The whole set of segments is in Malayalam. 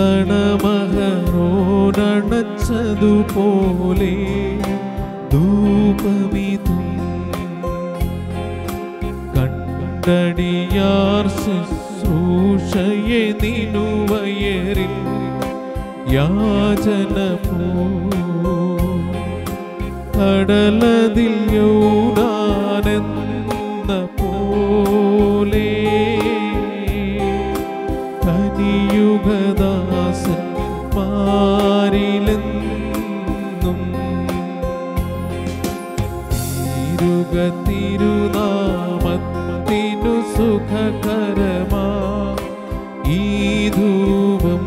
സ്വർഗീയർപ്പണമഹരോനണച്ചതുപോലെ ധൂപമിതും കണ്ടടിയാർ ശുശ്രൂഷയെ നിനുവയറിൽ യാചന പോ കടലതിൽ യൗനാനെന്ന പോലെ കനിയുഗദാസൻ മാറിലെന്നും തിരുക തിരുനാമത്തിനു സുഖകരമാ ഈ ധൂപം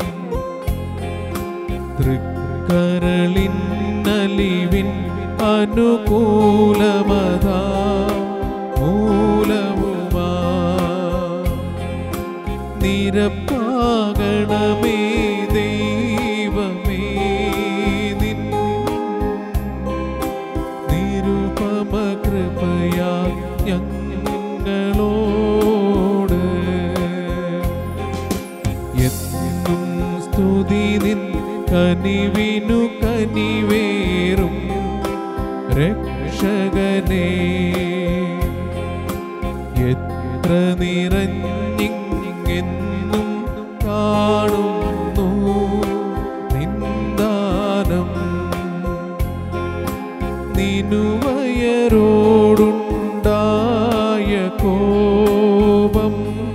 തൃക്കരളിന്നലിവിൻ അനുകൂലമതാ മൂലവുമാ നിരപ്പാകണമേ ദൈവമേ നിൻ നിരുപമ കൃപയാ ഞങ്ങളോട് എന്നും സ്തുതി നിൻ കനിവിനു കനിവേറും രക്ഷകനേ എത്ര നിറഞ്ഞിങ്ങെന്നും കാണുന്നു നിന്ദാനം നിനുവയരോടുണ്ടായ കോപം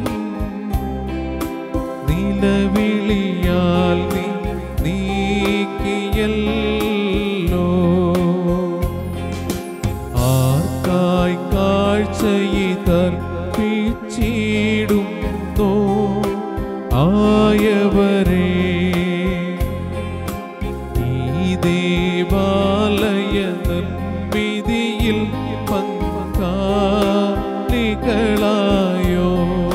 നിലവിളിയാൽ നീ നീക്കിയല്ലോ ആർക്കായി കാഴ്ചയിതർപ്പിച്ചിടുന്നോ ആയവരെ ഈ ദേവാലയ നിർമ്മിതിയിൽ പങ്കാളികളായോ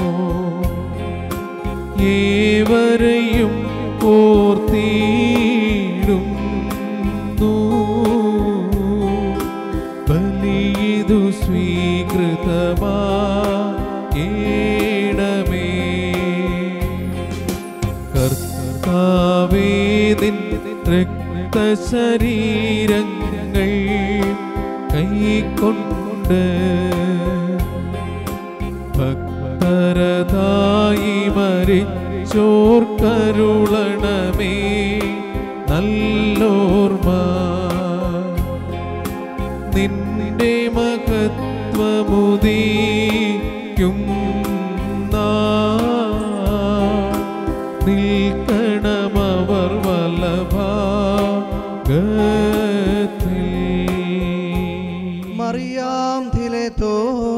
ഏവരെയും ഓർത്തിടുന്നു ബലിയിതു സ്വീകൃതമാണമേ കർത്താവേദിൻ രക്തശരീരങ്ങൾ കൈക്കൊണ്ട് ഭക്തരതായി മരിച്ചോർ കരുളണമേ നല്ലോർമ്മ നിന്റെ മഹത്വമുദീക്കും നിൽക്കണമവർ വലഭാഗത്തിൽ Mariam dileto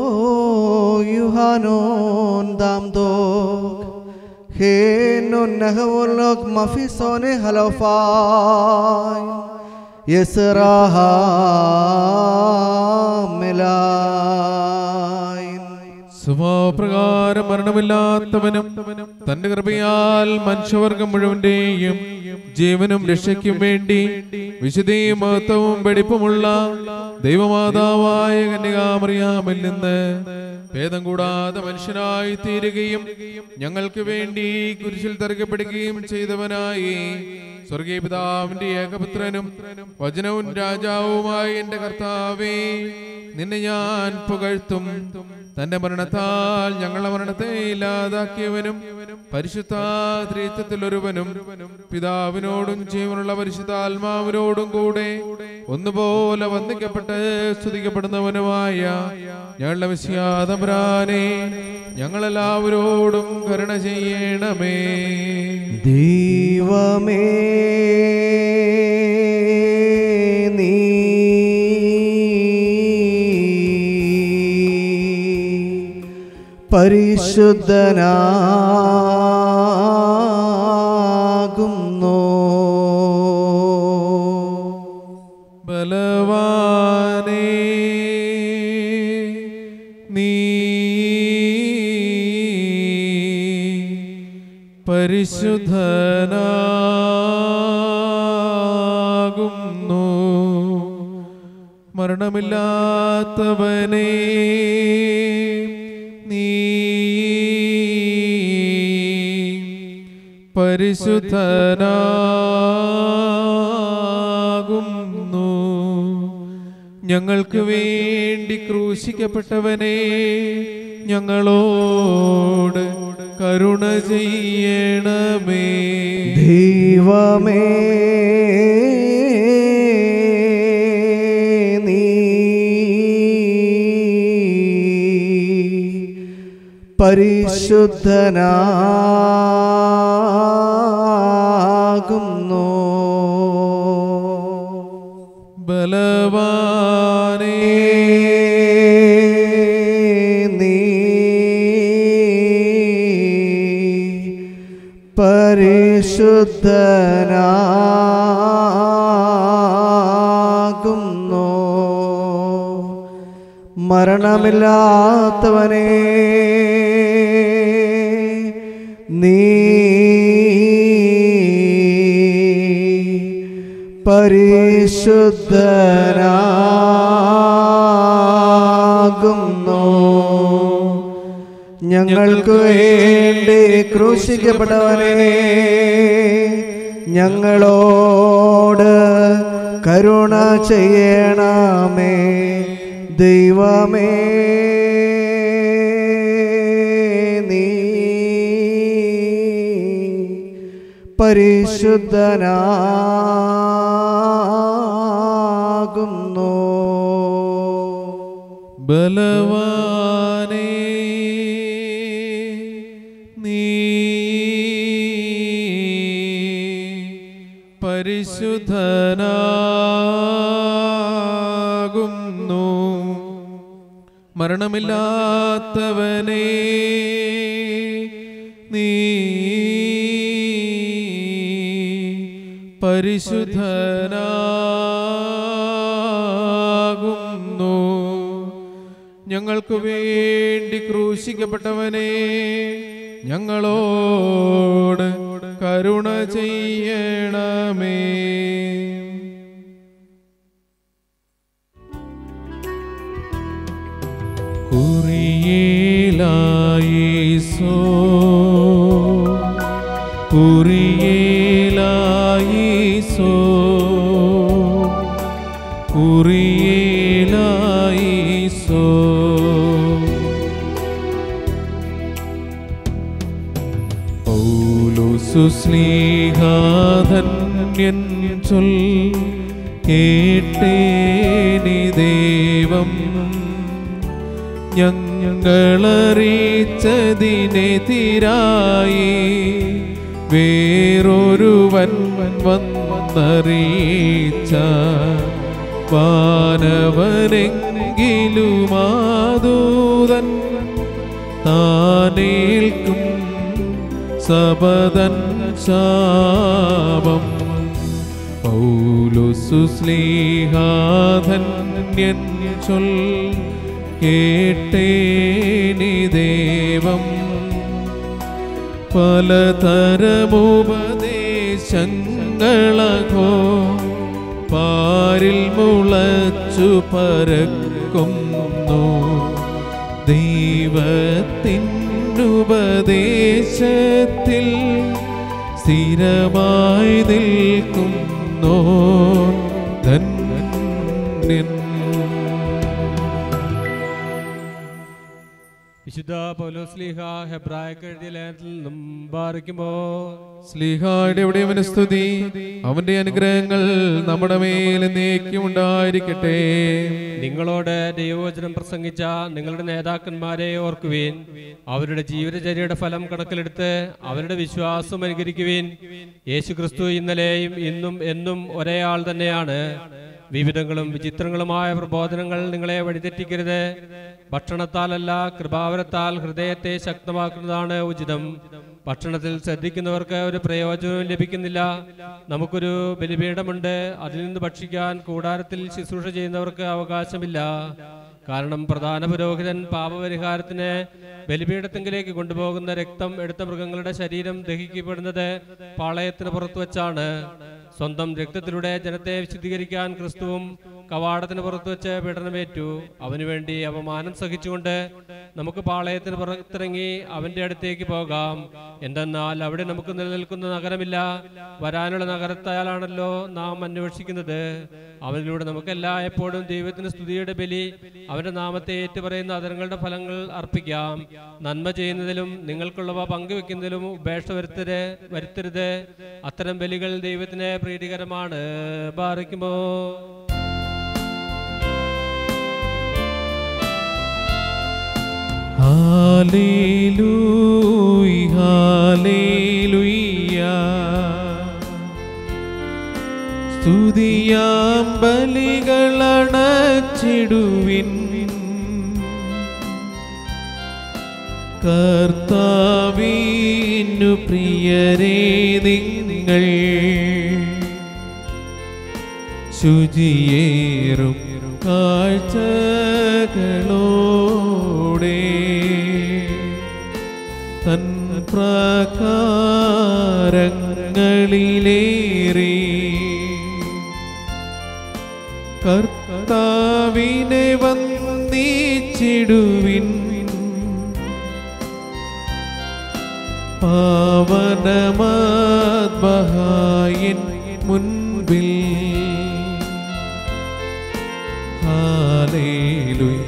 Yuhanon damdok Henon nahawolok mafisone halofay Yesraha melayn സ്വഭാവപ്രകാരം മരണമില്ലാത്തവനും തന്റെ കൃപയാൽ മനുഷ്യവർഗം മുഴുവന്റെയും ജീവനും രക്ഷയ്ക്കും വേണ്ടി വിശുദ്ധിയും മഹത്വവും വെടിപ്പുമുള്ള ദൈവമാതാവായ കന്യകാമറിയാമിൽ നിന്ന് ഭേദം കൂടാതെ മനുഷ്യനായി തീരുകയും ഞങ്ങൾക്ക് വേണ്ടി കുരിശിൽ തറക്കപ്പെടുകയും ചെയ്തവനായി സ്വർഗീയ പിതാവിന്റെ ഏകപുത്രനും വചനവും രാജാവുമായി എന്റെ കർത്താവേ നിന്നെ ഞാൻ പുകഴ്ത്തും തന്റെ മരണത്താൽ ഞങ്ങളുടെ മരണത്തെ ഇല്ലാതാക്കിയവനും പരിശുദ്ധ ത്രിത്വത്തിൽ ഒരുവനും പിതാവിനോടും ജീവനുള്ള പരിശുദ്ധാത്മാവിനോടും കൂടെ ഒന്നുപോലെ വന്ദിക്കപ്പെട്ട് സ്തുതിക്കപ്പെടുന്നവനുമായ ഞങ്ങളുടെ വിശ്യാതമ്രാനെ ഞങ്ങളെല്ലാവരോടും കരുണ ചെയ്യണമേ ദൈവമേ നീ പരിശുദ്ധനാകുന്നു ബലവാനേ നീ പരിശുദ്ധനാകുന്നു മരണമില്ലാത്തവനേ നീ പരിശുദ്ധനാകുന്നു ഞങ്ങൾക്ക് വേണ്ടി ക്രൂശിക്കപ്പെട്ടവനെ ഞങ്ങളോട് കരുണ ചെയ്യണമേ ദൈവമേ നീ പരിശുദ്ധനാകുന്നു ബലവാനേ നീ പരിശുദ്ധനാകുന്നു മരണമില്ലാത്തവനെ നീ പരിശുദ്ധനാകുന്നു ഞങ്ങൾക്ക് വേണ്ടി ക്രൂശിക്കപ്പെട്ടവനെ ഞങ്ങളോട് കരുണ ചെയ്യണമേ ദൈവമേ നീ പരിശുദ്ധനാകുന്നു ബലവാനേ നീ പരിശുദ്ധനാകുന്നു മരണമില്ലാത്തവനെ നീ പരിശുദ്ധനാകുന്നു ഞങ്ങൾക്ക് വേണ്ടി ക്രൂശിക്കപ്പെട്ടവനെ ഞങ്ങളോട് കരുണ ചെയ്യണമേ കുറിയേലായിസോ കുറിയേലായിസോ കുറിയേലായിസോ പൗലുസുസ്ലീഹാധന്യൻ ചൊൽ കേട്ടേനി ദേവം ഞങ്ങളറിയിച്ചതിനെതിരായി വേറൊരുവൻ വന്നറിയിച്ച വാനവനെങ്കിലുമാതൂതൻ താനേൽക്കും സബദൻ ശാപം പൗലുസുസ്ലീഹാധന്യൻ ചൊൽ കേട്ടേനി ദേവം പലതരമുപദേശങ്ങളകോ പാരിൽ മുളച്ചു പരക്കുന്നു ദൈവത്തിനുപദേശത്തിൽ സ്ഥിരമായി നിൽക്കുന്നു ധന്യൻ വിശുദ്ധ പൗലോസ്ലീഹ ഹെബ്രായക്ക് എഴുതിയ ലേഖനത്തിൽ നിന്നും ബാധിക്കുമ്പോ സ്ലീഹായുടെ എവിടെയും സ്തുതി അവന്റെ അനുഗ്രഹങ്ങൾ നമ്മുടെ മേൽ എന്നേക്കും ഉണ്ടായിരിക്കട്ടെ നിങ്ങളോട് ദൈവവചനം പ്രസംഗിച്ച നിങ്ങളുടെ നേതാക്കന്മാരെ ഓർക്കുവീൻ അവരുടെ ജീവിതചര്യയുടെ ഫലം കണക്കിലെടുത്ത് അവരുടെ വിശ്വാസം അനുകരിക്കുവീൻ യേശു ക്രിസ്തു ഇന്നലെയും ഇന്നും എന്നും ഒരേ ആൾ തന്നെയാണ് വിവിധങ്ങളും വിചിത്രങ്ങളുമായ പ്രബോധനങ്ങൾ നിങ്ങളെ വഴിതെറ്റിക്കരുത് ഭക്ഷണത്താലല്ല കൃപാവരത്താൽ ഹൃദയത്തെ ശക്തമാക്കുന്നതാണ് ഉചിതം ഭക്ഷണത്തിൽ ശ്രദ്ധിക്കുന്നവർക്ക് ഒരു പ്രയോജനവും ലഭിക്കുന്നില്ല നമുക്കൊരു ബലിപീഠമുണ്ട് അതിൽ നിന്ന് ഭക്ഷിക്കാൻ കൂടാരത്തിൽ ശുശ്രൂഷ ചെയ്യുന്നവർക്ക് അവകാശമില്ല കാരണം പ്രധാന പുരോഹിതൻ പാപപരിഹാരത്തിന് ബലിപീഠത്തെങ്കിലേക്ക് കൊണ്ടുപോകുന്ന രക്തം എടുത്ത മൃഗങ്ങളുടെ ശരീരം ദഹിക്കപ്പെടുന്നത് പാളയത്തിന് പുറത്തു വച്ചാണ് സ്വന്തം രക്തത്തിലൂടെ ജനത്തെ വിശുദ്ധീകരിക്കാൻ ക്രിസ്തുവും കവാടത്തിന് പുറത്തു വെച്ച് പീഡനമേറ്റു അവനുവേണ്ടി അപമാനം സഹിച്ചുകൊണ്ട് നമുക്ക് പാളയത്തിന് പുറത്തിറങ്ങി അവന്റെ അടുത്തേക്ക് പോകാം എന്തെന്നാൽ അവിടെ നമുക്ക് നിലനിൽക്കുന്ന നഗരമില്ല വരാനുള്ള നഗരത്താലാണല്ലോ നാം അന്വേഷിക്കുന്നത് അവനിലൂടെ നമുക്കെല്ലാ എപ്പോഴും ദൈവത്തിന് സ്തുതിയുടെ ബലി അവന്റെ നാമത്തെ ഏറ്റുപറയുന്ന അതരങ്ങളുടെ ഫലങ്ങൾ അർപ്പിക്കാം നന്മ ചെയ്യുന്നതിലും നിങ്ങൾക്കുള്ളവ പങ്കുവെക്കുന്നതിലും ഉപേക്ഷ വരുത്തരുത് വരുത്തരുത് അത്തരം ബലികൾ ദൈവത്തിന് പ്രീതികരമാണ് ബാറിക്കുമോ ഹാലേലൂയ ഹാലേലൂയ സ്തുതിയാം ബലികളണച്ചിടുവിൻ കർത്താവീനു പ്രിയരേ നിങ്ങൾ ശുചിയേറും കാഴ്ചകളോടെ തൻ പ്രാകാരങ്ങളിലേറി കർത്താവിനെ വന്ദിച്ചിടുവിൻ പാവനമാത്മഹായൻ മുൻപിൽ ഹാലേലുയ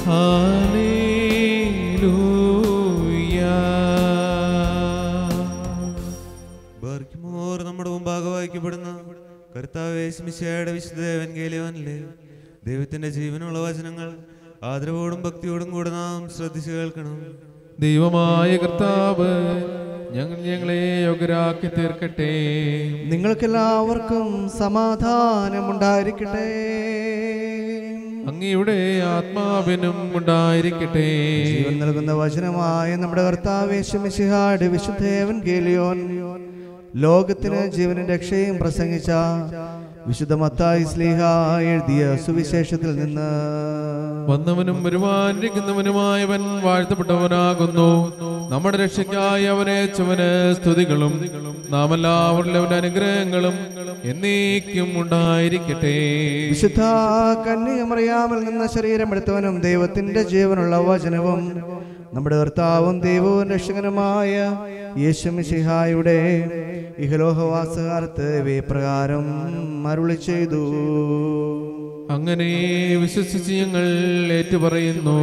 ഹാലേലൂയ ബർക്കിമോർ നമ്മുടെ മുമ്പാകെ വായിക്കപ്പെടുന്ന കർത്താവ് മിശയുടെ വിശുദ്ധ ദേവൻകേലിയോനിലെ ദൈവത്തിന്റെ ജീവനുള്ള വചനങ്ങൾ ആദരവോടും ഭക്തിയോടും കൂടെ നാം ശ്രദ്ധിച്ചു കേൾക്കണം ദൈവമായ കർത്താവ് ഞങ്ങൾ ഞങ്ങളെ യോഗ്യരാക്കി തീർക്കട്ടെ നിങ്ങൾക്കെല്ലാവർക്കും സമാധാനമുണ്ടായിരിക്കട്ടെ അങ്ങയുടെ ആത്മാവിനും ഉണ്ടായിരിക്കട്ടെ ജീവൻ നൽകുന്ന വചനമായ നമ്മുടെ കർത്താവേശമിശിഹാട് വിശുദ്ധേവൻ ഗേലിയോൻ ലോകത്തിന് ജീവനും രക്ഷയും പ്രസംഗിച്ച വിശുദ്ധ മത്തായി സ്ലീഹ എഴുതിയ സുവിശേഷത്തിൽ നിന്ന് വന്നവനും വരുവാനിരിക്കുന്നവനുമായവൻ വാഴ്ത്തപ്പെട്ടവനാകുന്നു നമ്മുടെ രക്ഷയ്ക്കായി അവനെ ചുവന് സ്തുതികളും നാം എല്ലാവരിലും അവന്റെ അനുഗ്രഹങ്ങളും എന്നേക്കും ഉണ്ടായിരിക്കട്ടെ വിശുദ്ധ കന്യകമറിയാമിൽ നിന്ന് ശരീരമെടുത്തവനും ദൈവത്തിന്റെ ജീവനുള്ള വചനവും നമ്മുടെ കർത്താവും ദൈവവും രക്ഷകനുമായ യേശുമിശിഹായുടെ ഇഹലോഹവാസകാലത്ത് ഇവപ്രകാരം അരുളി ചെയ്തു അങ്ങനെ വിശ്വസിച്ച് ഞങ്ങൾ ഏറ്റുപറയുന്നു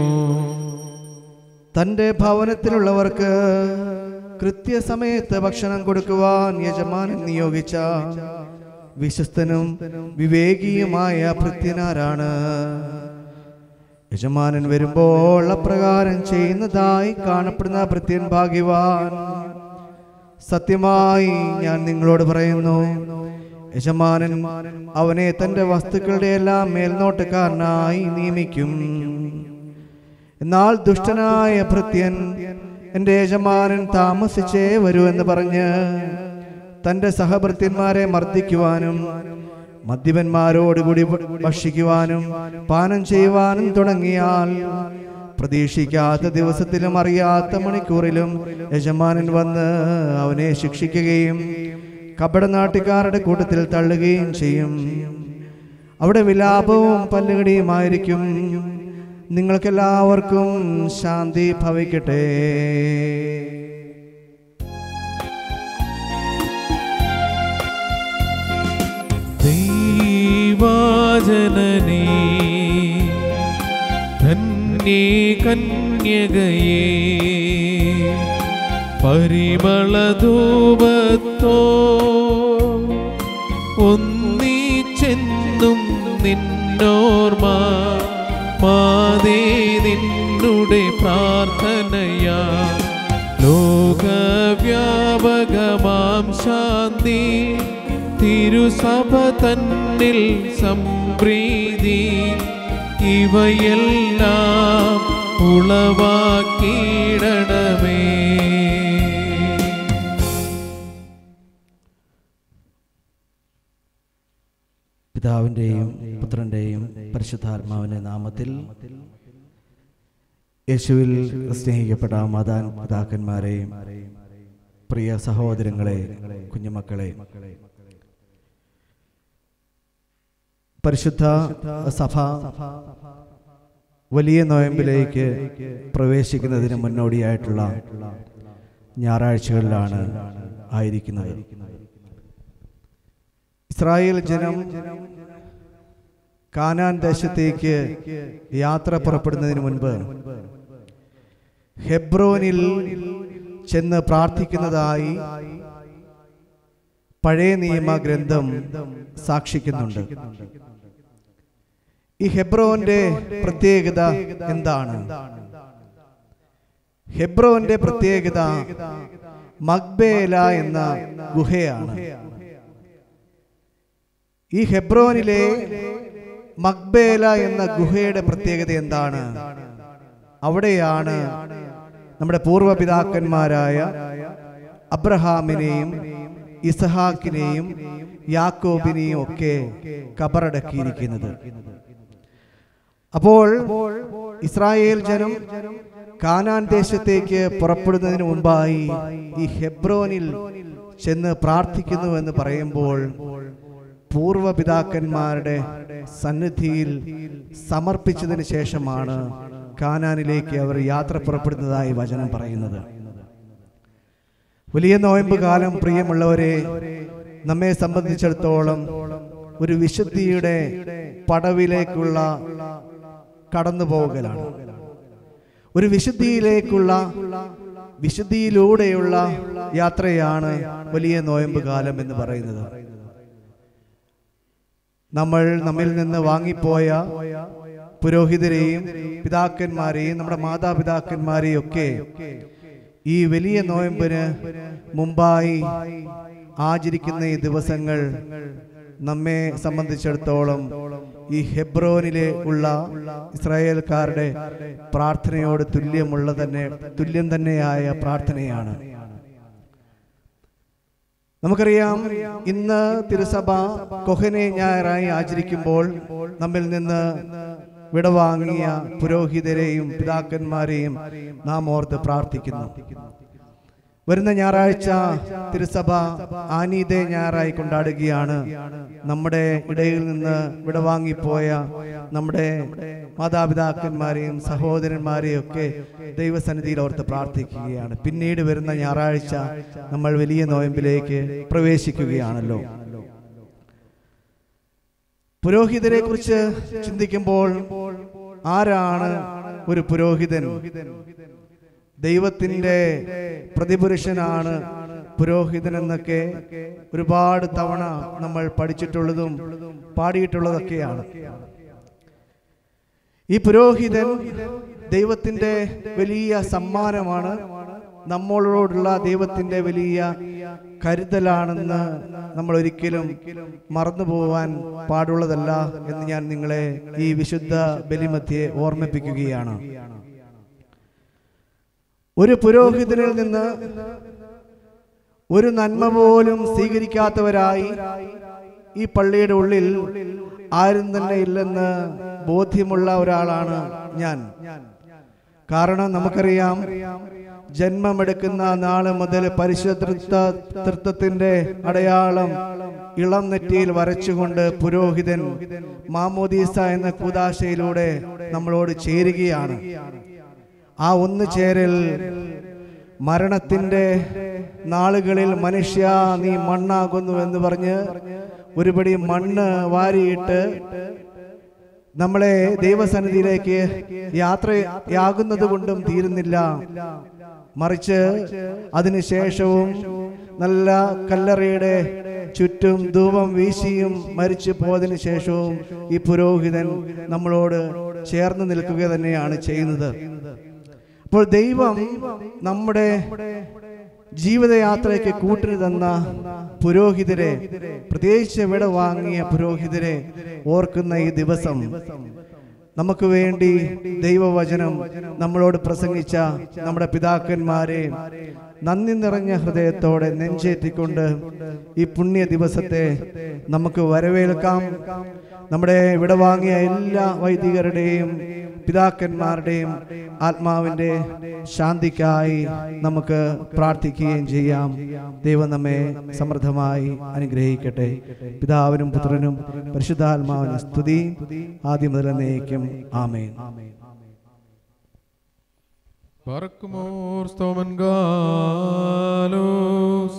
തന്റെ ഭവനത്തിലുള്ളവർക്ക് കൃത്യസമയത്ത് ഭക്ഷണം കൊടുക്കുവാൻ യജമാനൻ നിയോഗിച്ച വിശ്വസ്തനും വിവേകിയുമായ ഭൃത്യനാരാണ് യജമാനൻ വരുമ്പോൾ അപ്രകാരം ചെയ്യുന്നതായി കാണപ്പെടുന്ന ഭൃത്യൻ ഭാഗ്യവാൻ സത്യമായി ഞാൻ നിങ്ങളോട് പറയുന്നു യജമാനൻ അവനെ തന്റെ വസ്തുക്കളുടെ എല്ലാം മേൽനോട്ടക്കാരനായി നിയമിക്കും എന്നാൽ ദുഷ്ടനായ ഭൃത്യൻ എൻ്റെ യജമാനൻ താമസിച്ചേ വരൂ എന്ന് പറഞ്ഞ് തൻ്റെ സഹഭൃത്യന്മാരെ മർദ്ദിക്കുവാനും മദ്യപന്മാരോടുകൂടി ഭക്ഷിക്കുവാനും പാനം ചെയ്യുവാനും തുടങ്ങിയാൽ പ്രതീക്ഷിക്കാത്ത ദിവസത്തിലും അറിയാത്ത മണിക്കൂറിലും യജമാനൻ വന്ന് അവനെ ശിക്ഷിക്കുകയും കപടനാട്ടുകാരുടെ കൂട്ടത്തിൽ തള്ളുകയും ചെയ്യും അവിടെ വിലാപവും പല്ലുകടിയുമായിരിക്കും നിങ്ങൾക്കെല്ലാവർക്കും ശാന്തി ഭവിക്കട്ടെ ദൈവാജനനേ ധന്യേ കന്യകയേ പരിമളധൂപത്തോ ഒന്നിച്ചെന്നും നിന്നോർമ്മ മാതേ നിന്നുടെ പ്രാർത്ഥനയാ ലോകവ്യാപകമാം ശാന്തി തിരുസഭ തന്നിൽ സംപ്രീതി ഇവയെല്ലാം ഉളവാക്കിയിടണമേ പിതാവിൻ്റെയും പുത്രൻ്റെയും പരിശുദ്ധാത്മാവിൻ്റെ നാമത്തിൽ യേശുവിൽ സ്നേഹിക്കപ്പെട്ട മാതാൻ പിതാക്കന്മാരെയും പ്രിയ സഹോദരങ്ങളെ കുഞ്ഞുമക്കളെ പരിശുദ്ധ സഭ വലിയ നോയമ്പിലേക്ക് പ്രവേശിക്കുന്നതിന് മുന്നോടിയായിട്ടുള്ള ഞായറാഴ്ചകളിലാണ് ആയിരിക്കുന്നത് ഇസ്രായേൽ ജനം കാനാൻ ദേശത്തേക്ക് യാത്ര പുറപ്പെടുന്നതിന് മുൻപ് ഹെബ്രോനിൽ ചെന്ന് പ്രാർത്ഥിക്കുന്നതായി പഴയ നിയമ ഗ്രന്ഥം സാക്ഷിക്കുന്നുണ്ട് ഈ ഹെബ്രോന്റെ പ്രത്യേകത എന്താണ് ഹെബ്രോന്റെ പ്രത്യേകത മഗ്ബേല എന്ന ഗുഹയാണ് ഈ ഹെബ്രോനിലെ മഗ്ബേല എന്ന ഗുഹയുടെ പ്രത്യേകത എന്താണ് അവിടെയാണ് നമ്മുടെ പൂർവപിതാക്കന്മാരായ അബ്രഹാമിനെയും ഇസഹാക്കിനെയും യാക്കോബിനെയും ഒക്കെ കബറടക്കിയിരിക്കുന്നത് അപ്പോൾ ഇസ്രായേൽ ജനം കാനാൻ ദേശത്തേക്ക് പുറപ്പെടുന്നതിന് മുമ്പായി ഈ ഹെബ്രോനിൽ ചെന്ന് പ്രാർത്ഥിക്കുന്നു എന്ന് പറയുമ്പോൾ പൂർവപിതാക്കന്മാരുടെ സന്നിധിയിൽ സമർപ്പിച്ചതിന് ശേഷമാണ് കാനാനിലേക്ക് അവർ യാത്ര പുറപ്പെടുന്നതായി വചനം പറയുന്നത് വലിയ നോയമ്പ് കാലം പ്രിയമുള്ളവരെ നമ്മെ സംബന്ധിച്ചിടത്തോളം ഒരു വിശുദ്ധിയുടെ പടവിലേക്കുള്ള കടന്നു പോകലാണ് ഒരു വിശുദ്ധിയിലേക്കുള്ള വിശുദ്ധിയിലൂടെയുള്ള യാത്രയാണ് വലിയ നോയമ്പ് കാലം എന്ന് പറയുന്നത് നമ്മൾ നമ്മിൽ നിന്ന് വാങ്ങിപ്പോയ പുരോഹിതരെയും പിതാക്കന്മാരെയും നമ്മുടെ മാതാപിതാക്കന്മാരെയും ഒക്കെ ഈ വലിയ നോയമ്പിന് മുമ്പായി ആചരിക്കുന്ന ഈ ദിവസങ്ങൾ നമ്മെ സംബന്ധിച്ചിടത്തോളം ഈ ഹെബ്രോനിലെ ഉള്ള ഇസ്രായേൽക്കാരുടെ പ്രാർത്ഥനയോട് തുല്യമുള്ള തന്നെ തുല്യം തന്നെയായ പ്രാർത്ഥനയാണ് നമുക്കറിയാം ഇന്ന് തിരുസഭ കൊഹനെ ഞായറായി ആചരിക്കുമ്പോൾ നമ്മിൽ നിന്ന് വിടവാങ്ങിയ പുരോഹിതരെയും പിതാക്കന്മാരെയും നാം ഓർത്ത് പ്രാർത്ഥിക്കുന്നു വരുന്ന ഞായറാഴ്ച തിരുസഭ ആനീതെ ഞായറായി കൊണ്ടാടുകയാണ് നമ്മുടെ ഇടയിൽ നിന്ന് വിടവാങ്ങിപ്പോയ നമ്മുടെ മാതാപിതാക്കന്മാരെയും സഹോദരന്മാരെയും ഒക്കെ ദൈവസന്നിധിയിൽ ഓർത്ത് പ്രാർത്ഥിക്കുകയാണ് പിന്നീട് വരുന്ന ഞായറാഴ്ച നമ്മൾ വലിയ നോയമ്പിലേക്ക് പ്രവേശിക്കുകയാണല്ലോ പുരോഹിതരെ കുറിച്ച് ചിന്തിക്കുമ്പോൾ ആരാണ് ഒരു പുരോഹിതൻ ദൈവത്തിന്റെ പ്രതിപുരുഷനാണ് പുരോഹിതൻ എന്നൊക്കെ ഒരുപാട് തവണ നമ്മൾ പഠിച്ചിട്ടുള്ളതും പാടിയിട്ടുള്ളതൊക്കെയാണ് ഈ പുരോഹിതൻ ദൈവത്തിന്റെ വലിയ സമ്മാനമാണ് നമ്മളോടുള്ള ദൈവത്തിന്റെ വലിയ കരുതലാണെന്ന് നമ്മൾ ഒരിക്കലും മറന്നു പോവാൻ പാടുള്ളതല്ല എന്ന് ഞാൻ നിങ്ങളെ ഈ വിശുദ്ധ ബലിമധ്യെ ഓർമ്മിപ്പിക്കുകയാണ് ഒരു പുരോഹിതനിൽ നിന്ന് ഒരു നന്മ പോലും സ്വീകരിക്കാത്തവരായി ഈ പള്ളിയുടെ ഉള്ളിൽ ആരും തന്നെ ഇല്ലെന്ന് ബോധ്യമുള്ള ഒരാളാണ് ഞാൻ കാരണം നമുക്കറിയാം ജന്മമെടുക്കുന്ന നാള് മുതൽ പരിശുദ്ധ തൃത്വത്തിന്റെ അടയാളം ഇളം നെറ്റിയിൽ വരച്ചുകൊണ്ട് പുരോഹിതൻ മാമോദീസ എന്ന കൂതാശയിലൂടെ നമ്മളോട് ചേരുകയാണ് ആ ഒന്ന് ചേരൽ മരണത്തിന്റെ നാളുകളിൽ മനുഷ്യ നീ മണ്ണാകുന്നു എന്ന് പറഞ്ഞ് ഒരുപടി മണ്ണ് വാരിയിട്ട് നമ്മളെ ദൈവസന്നിധിയിലേക്ക് യാത്രയാകുന്നത് കൊണ്ടും തീരുന്നില്ല മറിച്ച് അതിനുശേഷവും നല്ല കല്ലറയുടെ ചുറ്റും ധൂപം വീശിയും മരിച്ചു പോയതിനു ശേഷവും ഈ പുരോഹിതൻ നമ്മളോട് ചേർന്ന് നിൽക്കുക തന്നെയാണ് ചെയ്യുന്നത് അപ്പോൾ ദൈവം നമ്മുടെ ജീവിതയാത്രയ്ക്ക് കൂട്ടിന് തന്ന പുരോഹിതരെ പ്രത്യേകിച്ച് വിട വാങ്ങിയ പുരോഹിതരെ ഓർക്കുന്ന ഈ ദിവസം നമുക്ക് വേണ്ടി ദൈവവചനം നമ്മളോട് പ്രസംഗിച്ച നമ്മുടെ പിതാക്കന്മാരെ നന്ദി നിറഞ്ഞ ഹൃദയത്തോടെ നെഞ്ചേറ്റിക്കൊണ്ട് ഈ പുണ്യ ദിവസത്തെ നമുക്ക് വരവേൽക്കാം നമ്മുടെ വിടവാങ്ങിയ എല്ലാ വൈദികരുടെയും പിതാക്കന്മാരുടെയും ആത്മാവിന്റെ ശാന്തിക്കായി നമുക്ക് പ്രാർത്ഥിക്കുകയും ചെയ്യാം ദൈവം നമ്മെ സമൃദ്ധമായി അനുഗ്രഹിക്കട്ടെ പിതാവിനും പുത്രനും പരിശുദ്ധാത്മാവിനും സ്തുതി ആദ്യം മുതൽ എന്നേക്കും ആമേൻ പറക്കുമോർ സ്തോമൻ ഗാലോസ്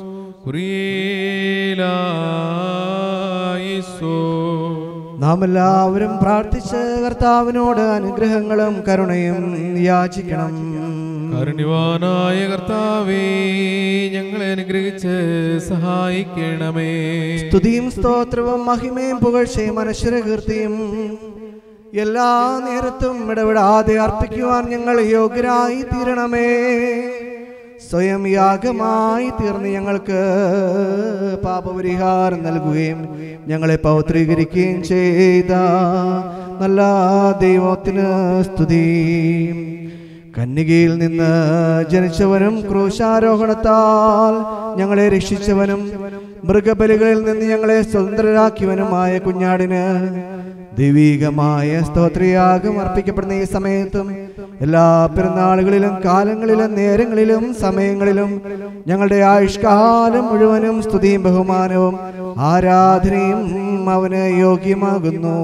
കുറിയേലായിസോ നാം എല്ലാവരും പ്രാർത്ഥിച്ച് കർത്താവിനോട് അനുഗ്രഹങ്ങളും കരുണയും യാചിക്കണം കാരുണ്യവാനായ കർത്താവേ ഞങ്ങളെ അനുഗ്രഹിച്ച് സഹായിക്കണമേ സ്തുതിയും സ്തോത്രവും മഹിമയും പുകഴ്ചയും അനശ്വരകീർത്തിയും എല്ലാ നേരത്തും ഇടപെടാതെ അർപ്പിക്കുവാൻ ഞങ്ങൾ യോഗ്യരായി തീരണമേ സ്വയം യാഗമായി തീർന്ന് ഞങ്ങൾക്ക് പാപപരിഹാരം നൽകുകയും ഞങ്ങളെ പൗത്രീകരിക്കുകയും ചെയ്ത നല്ല ദൈവത്തിന് സ്തുതി കന്യകയിൽ നിന്ന് ജനിച്ചവനും ക്രൂശാരോഹണത്താൽ ഞങ്ങളെ രക്ഷിച്ചവനും മൃഗബലികളിൽ നിന്ന് ഞങ്ങളെ സ്വതന്ത്രരാക്കിയവനുമായ കുഞ്ഞാടിന് ദൈവീകമായ സ്തോത്രയാഗം അർപ്പിക്കപ്പെടുന്ന ഈ സമയത്തും എല്ലാ പെരുന്നാളുകളിലും കാലങ്ങളിലും നേരങ്ങളിലും സമയങ്ങളിലും ഞങ്ങളുടെ ആയുഷ്കാലം മുഴുവനും സ്തുതിയും ബഹുമാനവും ആരാധനയും അവന് യോഗ്യമാകുന്നു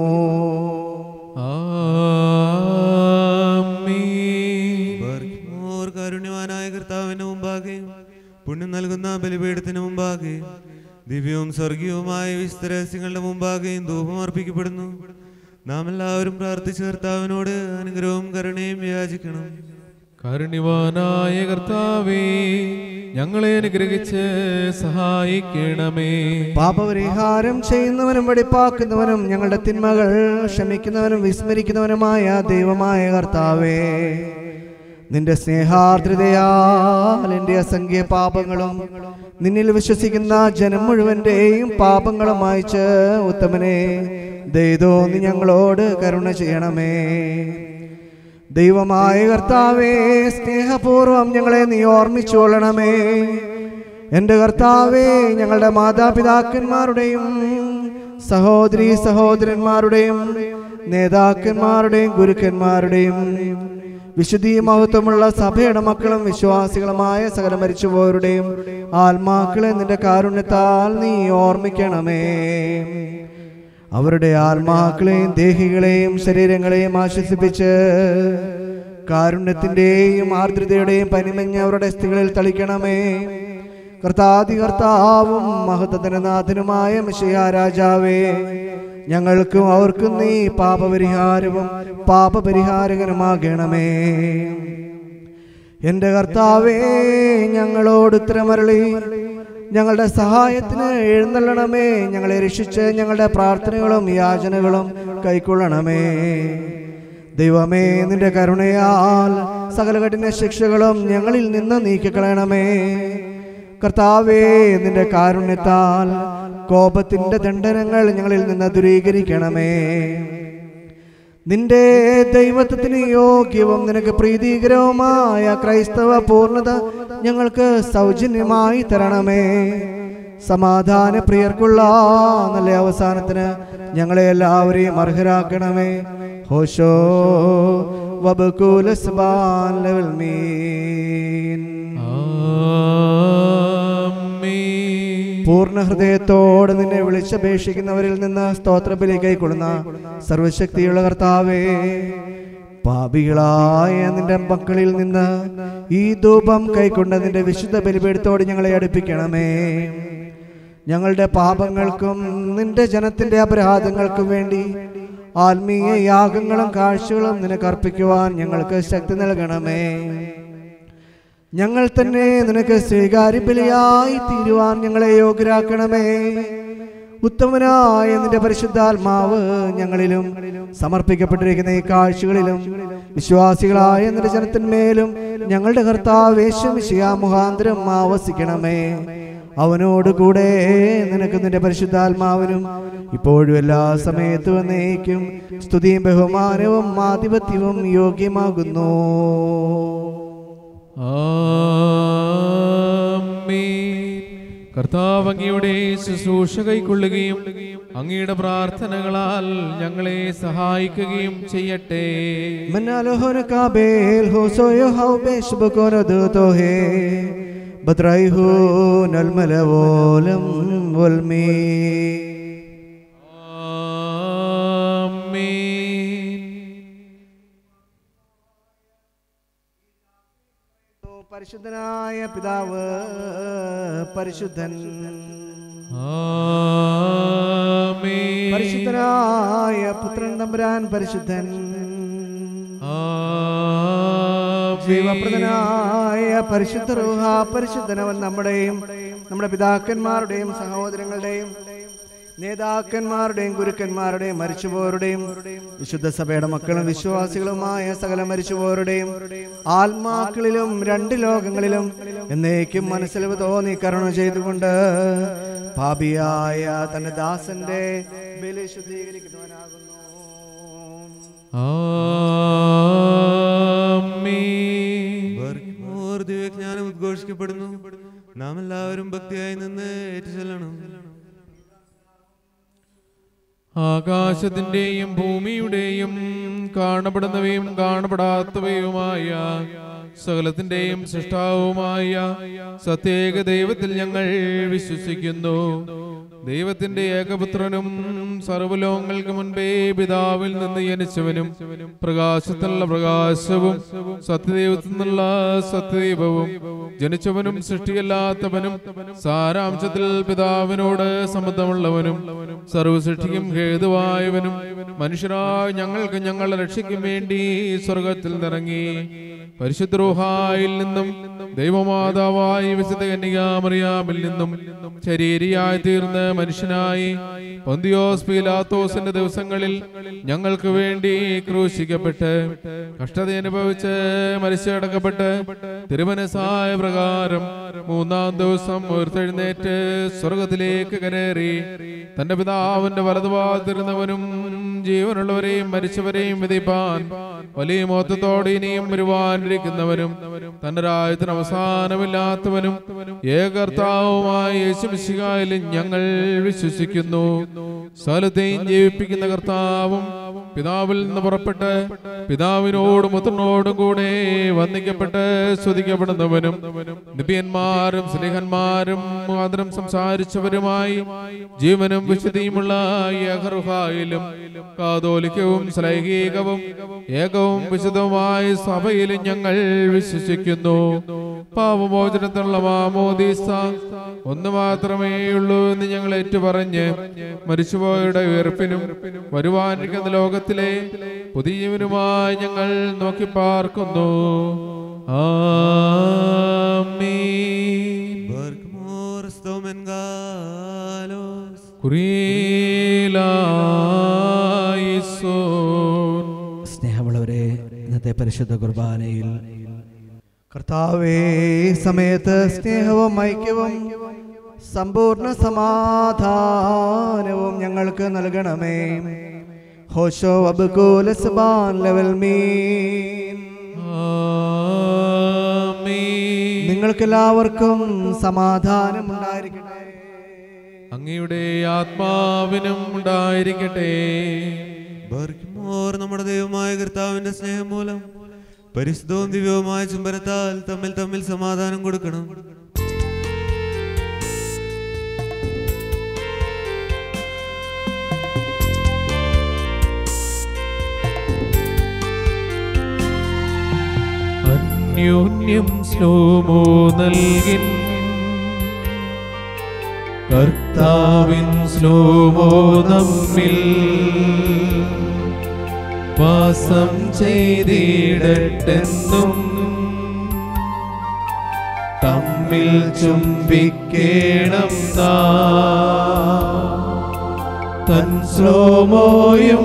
ആമീൻ ബാർക്കിമോർ കാരുണ്യവാനായ കർത്താവിന് മുമ്പാകെ പുണ്യം നൽകുന്ന ബലിപീഠത്തിന് മുമ്പാകെ ദിവ്യവും സ്വർഗീയവുമായ വിശുദ്ധ രഹസ്യങ്ങളുടെ മുമ്പാകെയും ധൂപം അർപ്പിക്കപ്പെടുന്നു നാം എല്ലാവരും പ്രാർത്ഥിച്ച കർത്താവിനോട് അനുഗ്രഹവും കരുണയും യാചിക്കണം കാരുണ്യവാനായ കർത്താവേ ഞങ്ങളെ അനുഗ്രഹിച്ച് സഹായിക്കണമേ പാപപരിഹാരം ചെയ്യുന്നവനും വെടിപ്പാക്കുന്നവനും ഞങ്ങളുടെ തിന്മകൾ ക്ഷമിക്കുന്നവനും വിസ്മരിക്കുന്നവനുമായ ദൈവമായ കർത്താവേ നിന്റെ സ്നേഹാർദ്രതയാൽ എൻ്റെ അസംഖ്യ പാപങ്ങളും നിന്നിൽ വിശ്വസിക്കുന്ന ജനം മുഴുവന്റെയും പാപങ്ങളും മായ്ച്ച് ഉത്തമനെ ദൈതോ നീ ഞങ്ങളോട് കരുണ ചെയ്യണമേ ദൈവമായ കർത്താവേ സ്നേഹപൂർവം ഞങ്ങളെ നീ ഓർമ്മിച്ചു കൊള്ളണമേ എൻ്റെ കർത്താവേ ഞങ്ങളുടെ മാതാപിതാക്കന്മാരുടെയും സഹോദരി സഹോദരന്മാരുടെയും നേതാക്കന്മാരുടെയും ഗുരുക്കന്മാരുടെയും വിശുദ്ധി മഹത്വമുള്ള സഭയുടെ മക്കളും വിശ്വാസികളുമായ സകല മരിച്ചുപോയവരുടെയും ആത്മാക്കളെ നിന്റെ കാരുണ്യത്താൽ നീ ഓർമ്മിക്കണമേ അവരുടെ ആത്മാക്കളെയും ദേഹികളെയും ശരീരങ്ങളെയും ആശ്വസിപ്പിച്ച് കാരുണ്യത്തിന്റെയും ആർദ്രതയുടെയും പനിമഞ്ഞ അവരുടെ സ്ഥിതികളിൽ തളിക്കണമേ കർത്താതി കർത്താവും മഹത്വത്തിന് നാഥനുമായ മിശിഹ രാജാവേ ഞങ്ങൾക്കും അവർക്കും നീ പാപപരിഹാരവും പാപപരിഹാരകനുമാകണമേ എന്റെ കർത്താവേ ഞങ്ങളോട് ഉത്തരമരളി ഞങ്ങളുടെ സഹായത്തിന് എഴുന്നള്ളണമേ ഞങ്ങളെ രക്ഷിച്ച് ഞങ്ങളുടെ പ്രാർത്ഥനകളും യാചനകളും കൈക്കൊള്ളണമേ ദൈവമേ നിന്റെ കരുണയാൽ സകല കഠിന ശിക്ഷകളും ഞങ്ങളിൽ നിന്ന് നീക്കിക്കളയണമേ കർത്താവേ നിന്റെ കാരുണ്യത്താൽ കോപത്തിന്റെ ദണ്ഡനങ്ങൾ ഞങ്ങളിൽ നിന്ന് ദൂരീകരിക്കണമേ നിന്റെ ദൈവത്വത്തിന് യോഗ്യവും നിനക്ക് പ്രീതികരവുമായ ക്രൈസ്തവ പൂർണ്ണത ഞങ്ങൾക്ക് സൗജന്യമായി തരണമേ സമാധാന പ്രിയർക്കുള്ള നല്ല അവസാനത്തിന് ഞങ്ങളെ എല്ലാവരെയും അർഹരാക്കണമേ ഹോഷോ വബുകൂലസ്ബാൻ ലെവൽ മീൻ ആമീൻ പൂർണ്ണ ഹൃദയത്തോടെ നിന്നെ വിളിച്ചപേക്ഷിക്കുന്നവരിൽ നിന്ന് സ്തോത്രബലി കൈക്കൊള്ളുന്ന സർവശക്തിയുള്ള കർത്താവേ പാപികളായ നിന്റെ മക്കളിൽ നിന്ന് ഈ ധൂപം കൈക്കൊണ്ട് നിന്റെ വിശുദ്ധ ബലിപീഠത്തോട് ഞങ്ങളെ അടുപ്പിക്കണമേ ഞങ്ങളുടെ പാപങ്ങൾക്കും നിന്റെ ജനത്തിന്റെ അപരാധങ്ങൾക്കും വേണ്ടി ആത്മീയ യാഗങ്ങളും കാഴ്ചകളും നിനക്ക് അർപ്പിക്കുവാൻ ഞങ്ങൾക്ക് ശക്തി നൽകണമേ ഞങ്ങൾ തന്നെ നിനക്ക് സ്വീകാര്യ ബലിയായി തീരുവാൻ ഞങ്ങളെ യോഗ്യരാക്കണമേ ഉത്തമനായ നിന്റെ പരിശുദ്ധാത്മാവ് ഞങ്ങളിലും സമർപ്പിക്കപ്പെട്ടിരിക്കുന്ന ഈ കാഴ്ചകളിലും വിശ്വാസികളായ നിന്റെ ജനത്തിന്മേലും ഞങ്ങളുടെ കർത്താവേശം മുഖാന്തരം ആവസിക്കണമേ അവനോടുകൂടെ നിനക്ക് നിന്റെ പരിശുദ്ധാത്മാവിനും ഇപ്പോഴും എല്ലാ സമയത്തും എന്നേക്കും സ്തുതിയും ബഹുമാനവും ആധിപത്യവും യോഗ്യമാകുന്നു ആമീൻ കർത്താവ് അങ്ങയുടെ ശുശ്രൂഷ കൈക്കൊള്ളുകയും അങ്ങയുടെ പ്രാർത്ഥനകളാൽ ഞങ്ങളെ സഹായിക്കുകയും ചെയ്യട്ടെ مناله كابيل هو سويو هاو بيش بكون دوتوه بطريهون الملولم والمي ആമീൻ പരിശുദ്ധനായ പിതാവ് പരിശുദ്ധൻ ആമേൻ. പരിശുദ്ധനായ പുത്രൻ തമ്പുരാൻ പരിശുദ്ധൻ ആമേൻ. ജീവപ്രദനായ പരിശുദ്ധ റൂഹ പരിശുദ്ധനവൻ നമ്മുടെയും നമ്മുടെ പിതാക്കന്മാരുടെയും സഹോദരങ്ങളുടെയും നേതാക്കന്മാരുടെയും ഗുരുക്കന്മാരുടെയും മരിച്ചുപോരുടെയും വിശുദ്ധ സഭയുടെ മക്കളും വിശ്വാസികളുമായ സകല മരിച്ചുപോരുടെയും ആത്മാക്കളിലും രണ്ട് ലോകങ്ങളിലും എന്നേക്കും മനസ്സിൽ തോന്നി കരുണ ചെയ്തുകൊണ്ട് പാപിയായ തന്റെ ദാസന്റെ ബലി ശുദ്ധീകരിക്കുന്നവനാകുന്നു ആമേൻ. ബർഗ്മോർ ദിവ്യജ്ഞാനം ഉദ്ഘോഷിക്കപ്പെടുന്നു നാം എല്ലാവരും ഭക്തിയായി നിന്ന് ഏറ്റുചൊല്ലണം ആകാശത്തിന്റെയും ഭൂമിയുടെയും കാണപ്പെടുന്നവയും കാണപ്പെടാത്തവയുമായ സകലത്തിന്റെയും സൃഷ്ടാവുമായ സത്യേക ദൈവത്തിൽ ഞങ്ങൾ വിശ്വസിക്കുന്നു ദൈവത്തിന്റെ ഏകപുത്രനും സർവലോകങ്ങൾക്ക് മുൻപേ പിതാവിൽ നിന്ന് ജനിച്ചവനും പ്രകാശത്തിനുള്ള പ്രകാശവും സത്യദൈവത്തിൽ നിന്നുള്ള സത്യദൈവവും ജനിച്ചവനും സൃഷ്ടിയല്ലാത്തവനും സാരാംശത്തിൽ പിതാവിനോട് സമ്മതമുള്ളവനും സർവസൃഷ്ടിക്കും ഹേതുവായവനും മനുഷ്യരായ ഞങ്ങൾക്ക് ഞങ്ങളുടെ രക്ഷയ്ക്കും വേണ്ടി സ്വർഗത്തിൽ നിറങ്ങി പരിശുദ്രോഹായിൽ നിന്നും ദൈവമാതാവായി വിശുദ്ധ കന്യകാമറിയാമിൽ നിന്നും ശരീരിയായി തീർന്ന് മനുഷ്യനായി പൊന്തിയോസ് പീലാത്തോസിന്റെ ദിവസങ്ങളിൽ ഞങ്ങൾക്ക് വേണ്ടി ക്രൂശിക്കപ്പെട്ട് കഷ്ടത അനുഭവിച്ച് മരിച്ചടക്കപ്പെട്ട് തിരുമനസായ പ്രകാരം മൂന്നാം ദിവസം ഉയർത്തെഴുന്നേറ്റ് സ്വർഗത്തിലേക്ക് കരേറി തന്റെ പിതാവിന്റെ വലതുഭാഗത്തിരുന്നവനും ജീവനുള്ളവരെയും മരിച്ചവരെയും വിധിപ്പാൻ വലിയ മോത്തത്തോടെ ഇനിയും വരുവാനിരിക്കുന്നവനും തന്റെ രാജ്യത്തിന് അവസാനമില്ലാത്തവനും ഏകർത്താവുമായ യേശുമിശിഹായിലും ഞങ്ങൾ വിശ്വസിക്കുന്നു സ്ഥലത്തെയും ജീവിപ്പിക്കുന്ന കർത്താവും പിതാവിൽ നിന്ന് പുറപ്പെട്ട് പിതാവിനോടും പുത്രനോടും കൂടെ വന്ദിക്കപ്പെട്ട് സ്തുതിക്കപ്പെടുന്നവനും നിപിയന്മാരും സ്നേഹന്മാരും മാതരം സംസാരിച്ചവരുമായി ജീവനും വിശുദ്ധിയുമുള്ള ഏകറുഹായിലും കാതോലിക്കവും ശ്ലൈകീകവും ഏകവും വിശുദ്ധവുമായ സഭയിലും ഞങ്ങൾ വിശ്വസിക്കുന്നു പാപമോചനത്തിനുള്ള മാമോദീസ ഒന്ന് മാത്രമേ ഉള്ളൂ എന്ന് ഞങ്ങൾ ഏറ്റുപറഞ്ഞ് മരിച്ചുപോയുടെ ഉയർപ്പിനും വരുവാനിരിക്കുന്ന ലോകത്തിലെ പുതിയ ജീവനുമായി ഞങ്ങൾ നോക്കി പാർക്കുന്നു ആമീൻ ബർഗ്മോർ സ്തോമെൻഗാലോസ് കുറിയിലായിസോൻ സ്നേഹമുള്ളവരെ ഇന്നത്തെ പരിശുദ്ധ കുർബാനയിൽ കർത്താവേ ഈ സമയത്ത് സ്നേഹവും ഐക്യവും സമ്പൂർണ്ണ സമാധാനവും ഞങ്ങൾക്ക് നൽകണമേ ഹോഷോ അബുകൂല സബാൻ ലെവൽ മീൻ ആമീൻ നിങ്ങൾക്കെല്ലാവർക്കും സമാധാനം ഉണ്ടായിരിക്കട്ടെ അങ്ങയുടെ ആത്മാവിനും ഉണ്ടായിരിക്കട്ടെ ബർഗ്മോർ നമ്മുടെ ദൈവമായ കർത്താവിന്റെ സ്നേഹം മൂലം പരിശുദ്ധവും ദിവ്യവുമായ ചുംബനത്താൽ തമ്മിൽ തമ്മിൽ സമാധാനം കൊടുക്കണം അന്യോന്യം സ്ലോമോ നൽകിൻ കർത്താവിൻ സ്ലോമോ നമ്മിൽ വാസം ചെയ്തിടട്ടെന്നും തമ്മിൽ ചുംബിക്കേണം നാം. തൻ സ്ലോമോയും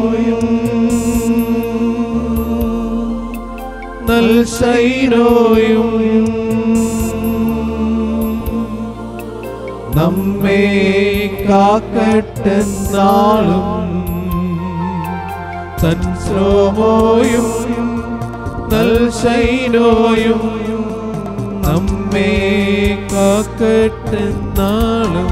നൽ ശൈനോയും നമ്മെ കാക്കട്ടെന്നാളും തൻ ശ്രോമോയും നൽ ശൈനോയും നമ്മെ കാക്കട്ടെന്നാളും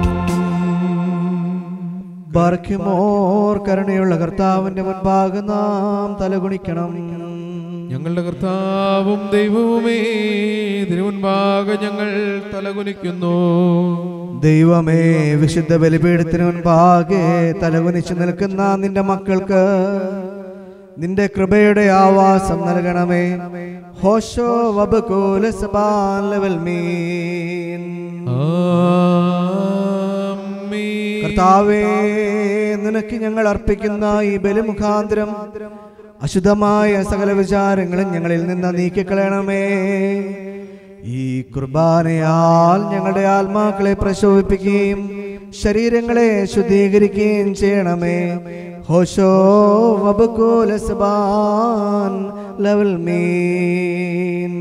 ബാർഖ്യമോർ കരുണയുള്ള കർത്താവിന്റെ മുൻപാകെ നാം തലകുണിക്കണം ഞങ്ങളുടെ കർത്താവും ദൈവവുമേ തിരുമുൻപാകെ ഞങ്ങൾ തലകുനിക്കുന്നു ദൈവമേ വിശുദ്ധ ബലിപീഠത്തിന് മുൻപാകെ തലകുനിച്ചു നിൽക്കുന്ന നിന്റെ മക്കൾക്ക് നിന്റെ കൃപയുടെ ആവാസം നൽകണമേ ഹോഷോ വബുകൂലസബാൻ ലെവൽ മീൻ ആമീൻ. കർത്താവേ നിനക്ക് ഞങ്ങൾ അർപ്പിക്കുന്ന ഈ ബലിമുഖാന്തരം അശുദ്ധമായ സകല വിചാരങ്ങളും ഞങ്ങളിൽ നിന്ന് നീക്കിക്കളയണമേ ഈ കുർബാനയാൽ ഞങ്ങളുടെ ആത്മാക്കളെ പ്രശോഭിപ്പിക്കുകയും ശരീരങ്ങളെ ശുദ്ധീകരിക്കുകയും ചെയ്യണമേ ഹോഷോ വബുകൂലസബാൻ ലവൽ മീൻ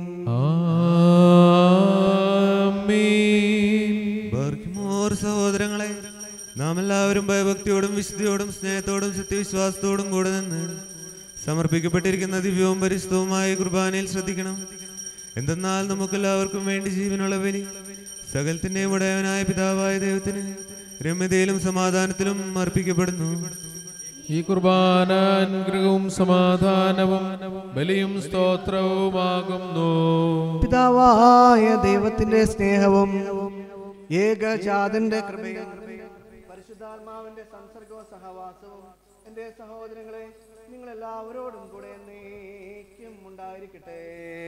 ആമീൻ. ബർഗ്മോർ സഹോദരങ്ങളെ നാം എല്ലാവരും ഭയഭക്തിയോടും വിശുദ്ധിയോടും സ്നേഹത്തോടും സത്യവിശ്വാസത്തോടും കൂടെ നിന്ന് സമർപ്പിക്കപ്പെട്ടിരിക്കുന്ന ദിവ്യവും പരിശുദ്ധവുമായ കുർബാനയിൽ ശ്രദ്ധിക്കണം എന്തെന്നാൽ നമുക്കെല്ലാവർക്കും വേണ്ടി ജീവനുള്ള ബലി സകലത്തിന്റെയും ഉടയവനായ പിതാവായ ദൈവത്തിന് രമ്യതയിലും സമാധാനത്തിലും അർപ്പിക്കപ്പെടുന്നു ഈ കുർബാന അനുഗ്രഹവും സമാധാനവും ബലിയും സ്തോത്രവുമാകുന്നു പിതാവായ ദൈവത്തിന്റെ സ്നേഹവും ഏകജാതന്റെ കൃപയും പരിശുദ്ധാത്മാവിന്റെ സംസർഗവും സഹവാസവും എന്റെ സഹോദരങ്ങളെ നിങ്ങൾ എല്ലാവരോടും കൂടെ എന്നേക്കും ഉണ്ടായിരിക്കട്ടെ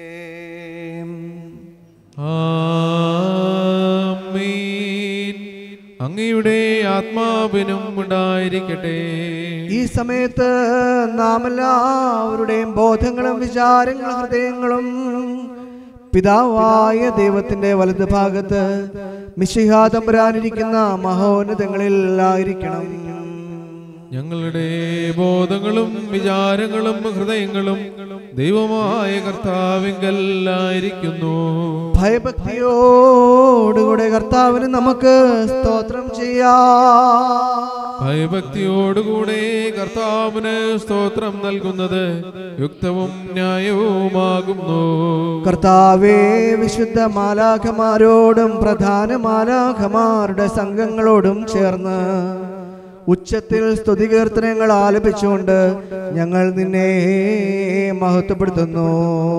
ആമീൻ അങ്ങയുടെ ആത്മാവിനും ഉണ്ടായിരിക്കട്ടെ ഈ സമയത്ത് നാം എല്ലാവരുടെയും ബോധങ്ങളും വിചാരങ്ങളും ഹൃദയങ്ങളും പിതാവായ ദൈവത്തിന്റെ വലത് ഭാഗത്ത് മിശിഹാതമ്പരാനിരിക്കുന്ന മഹോന്നതങ്ങളിൽ ആയിരിക്കണം ഞങ്ങളുടെ ബോധങ്ങളും വിചാരങ്ങളും ഹൃദയങ്ങളും ദൈവമായ കർത്താവിങ്കല്ലായിരിക്കുന്നു ഭയഭക്തിയോടുകൂടെ കർത്താവിന് നമുക്ക് സ്തോത്രം ചെയ്യാം ഭയഭക്തിയോടുകൂടെ കർത്താവിന് സ്തോത്രം നൽകുന്നത് യുക്തവും ന്യായവുമാകുന്നു കർത്താവേ വിശുദ്ധ മാലാഖമാരോടും പ്രധാന മാലാഖമാരുടെ സംഘങ്ങളോടും ചേർന്ന് ഉച്ചത്തിൽ സ്തുതികീർത്തനങ്ങൾ ആലപിച്ചുകൊണ്ട് ഞങ്ങൾ നിന്നെ മഹത്വപ്പെടുത്തുന്നു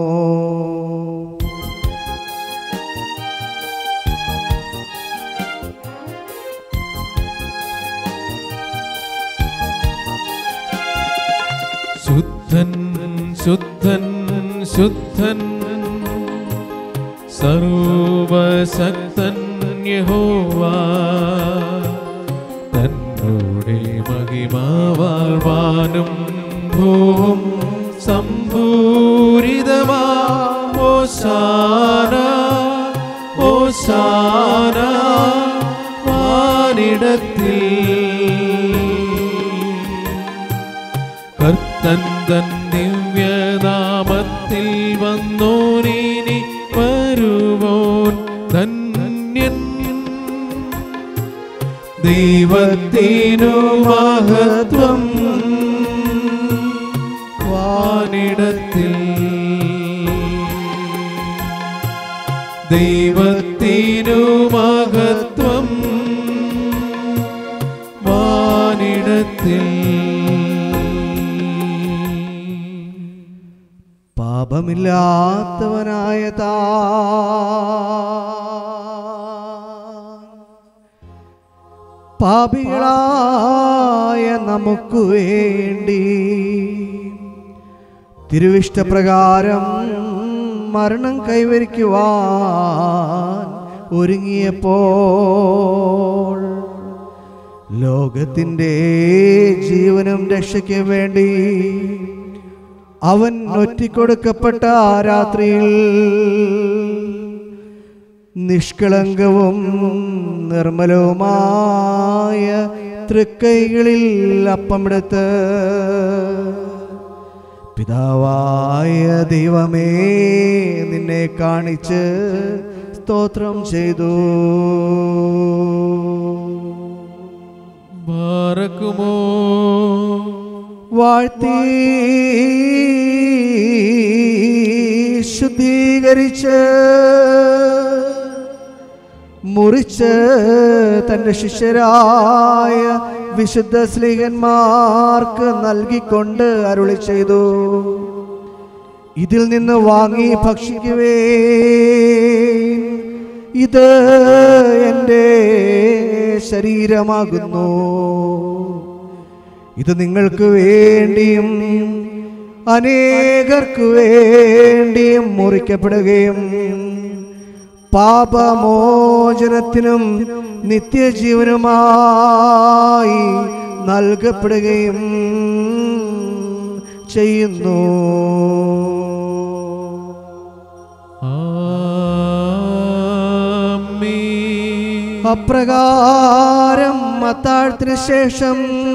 ശുദ്ധൻ ശുദ്ധൻ ശുദ്ധൻ സർവശക്തൻ യഹോവ തന്നോടെ മഹിമാവാഴ്വാനും ഭൂവും സംഭൂരിതമാ ഓശാന ഓശാന വാനിടത്തിൽ കർത്തൻ തൻ ദിവ്യനാമത്തിൽ വന്നോനിനി വരുവോൻ ധന്യൻ ദൈവത്തിനു മഹത്വം വാനിടത്തിൽ ദൈവത്തിനു മഹത്വം വാനിടത്തിൽ പാപമില്ലാത്തവനായ താ പാപികളായ നമുക്ക് വേണ്ടി തിരുവിഷ്ടപ്രകാരം മരണം കൈവരിക്കുവാൻ ഒരുങ്ങിയപ്പോൾ ലോകത്തിൻ്റെ ജീവനും രക്ഷയ്ക്കും വേണ്ടി അവൻ ഒറ്റിക്കൊടുക്കപ്പെട്ട ആ രാത്രിയിൽ നിഷ്കളങ്കവും നിർമ്മലവുമായ തൃക്കൈകളിൽ അപ്പമെടുത്ത് പിതാവായ ദൈവമേ നിന്നെ കാണിച്ച് സ്തോത്രം ചെയ്തു ബാറക്കുമോ വാഴ്ത്തി ശുദ്ധീകരിച്ച് മുറിച്ച് തന്റെ ശിഷ്യരായ വിശുദ്ധ സ്ലീഹന്മാർക്ക് നൽകിക്കൊണ്ട് അരുളി ചെയ്തു ഇതിൽ നിന്ന് വാങ്ങി ഭക്ഷിക്കുവേ ഇത് എൻ്റെ ശരീരമാകുന്നു ഇത് നിങ്ങൾക്ക് വേണ്ടിയും അനേകർക്ക് വേണ്ടിയും മുറിക്കപ്പെടുകയും പാപമോചനത്തിനും നിത്യജീവനുമായി നൽകപ്പെടുകയും ചെയ്യുന്നു ആമീൻ. അപ്രകാരം അത്താഴത്തിന് ശേഷം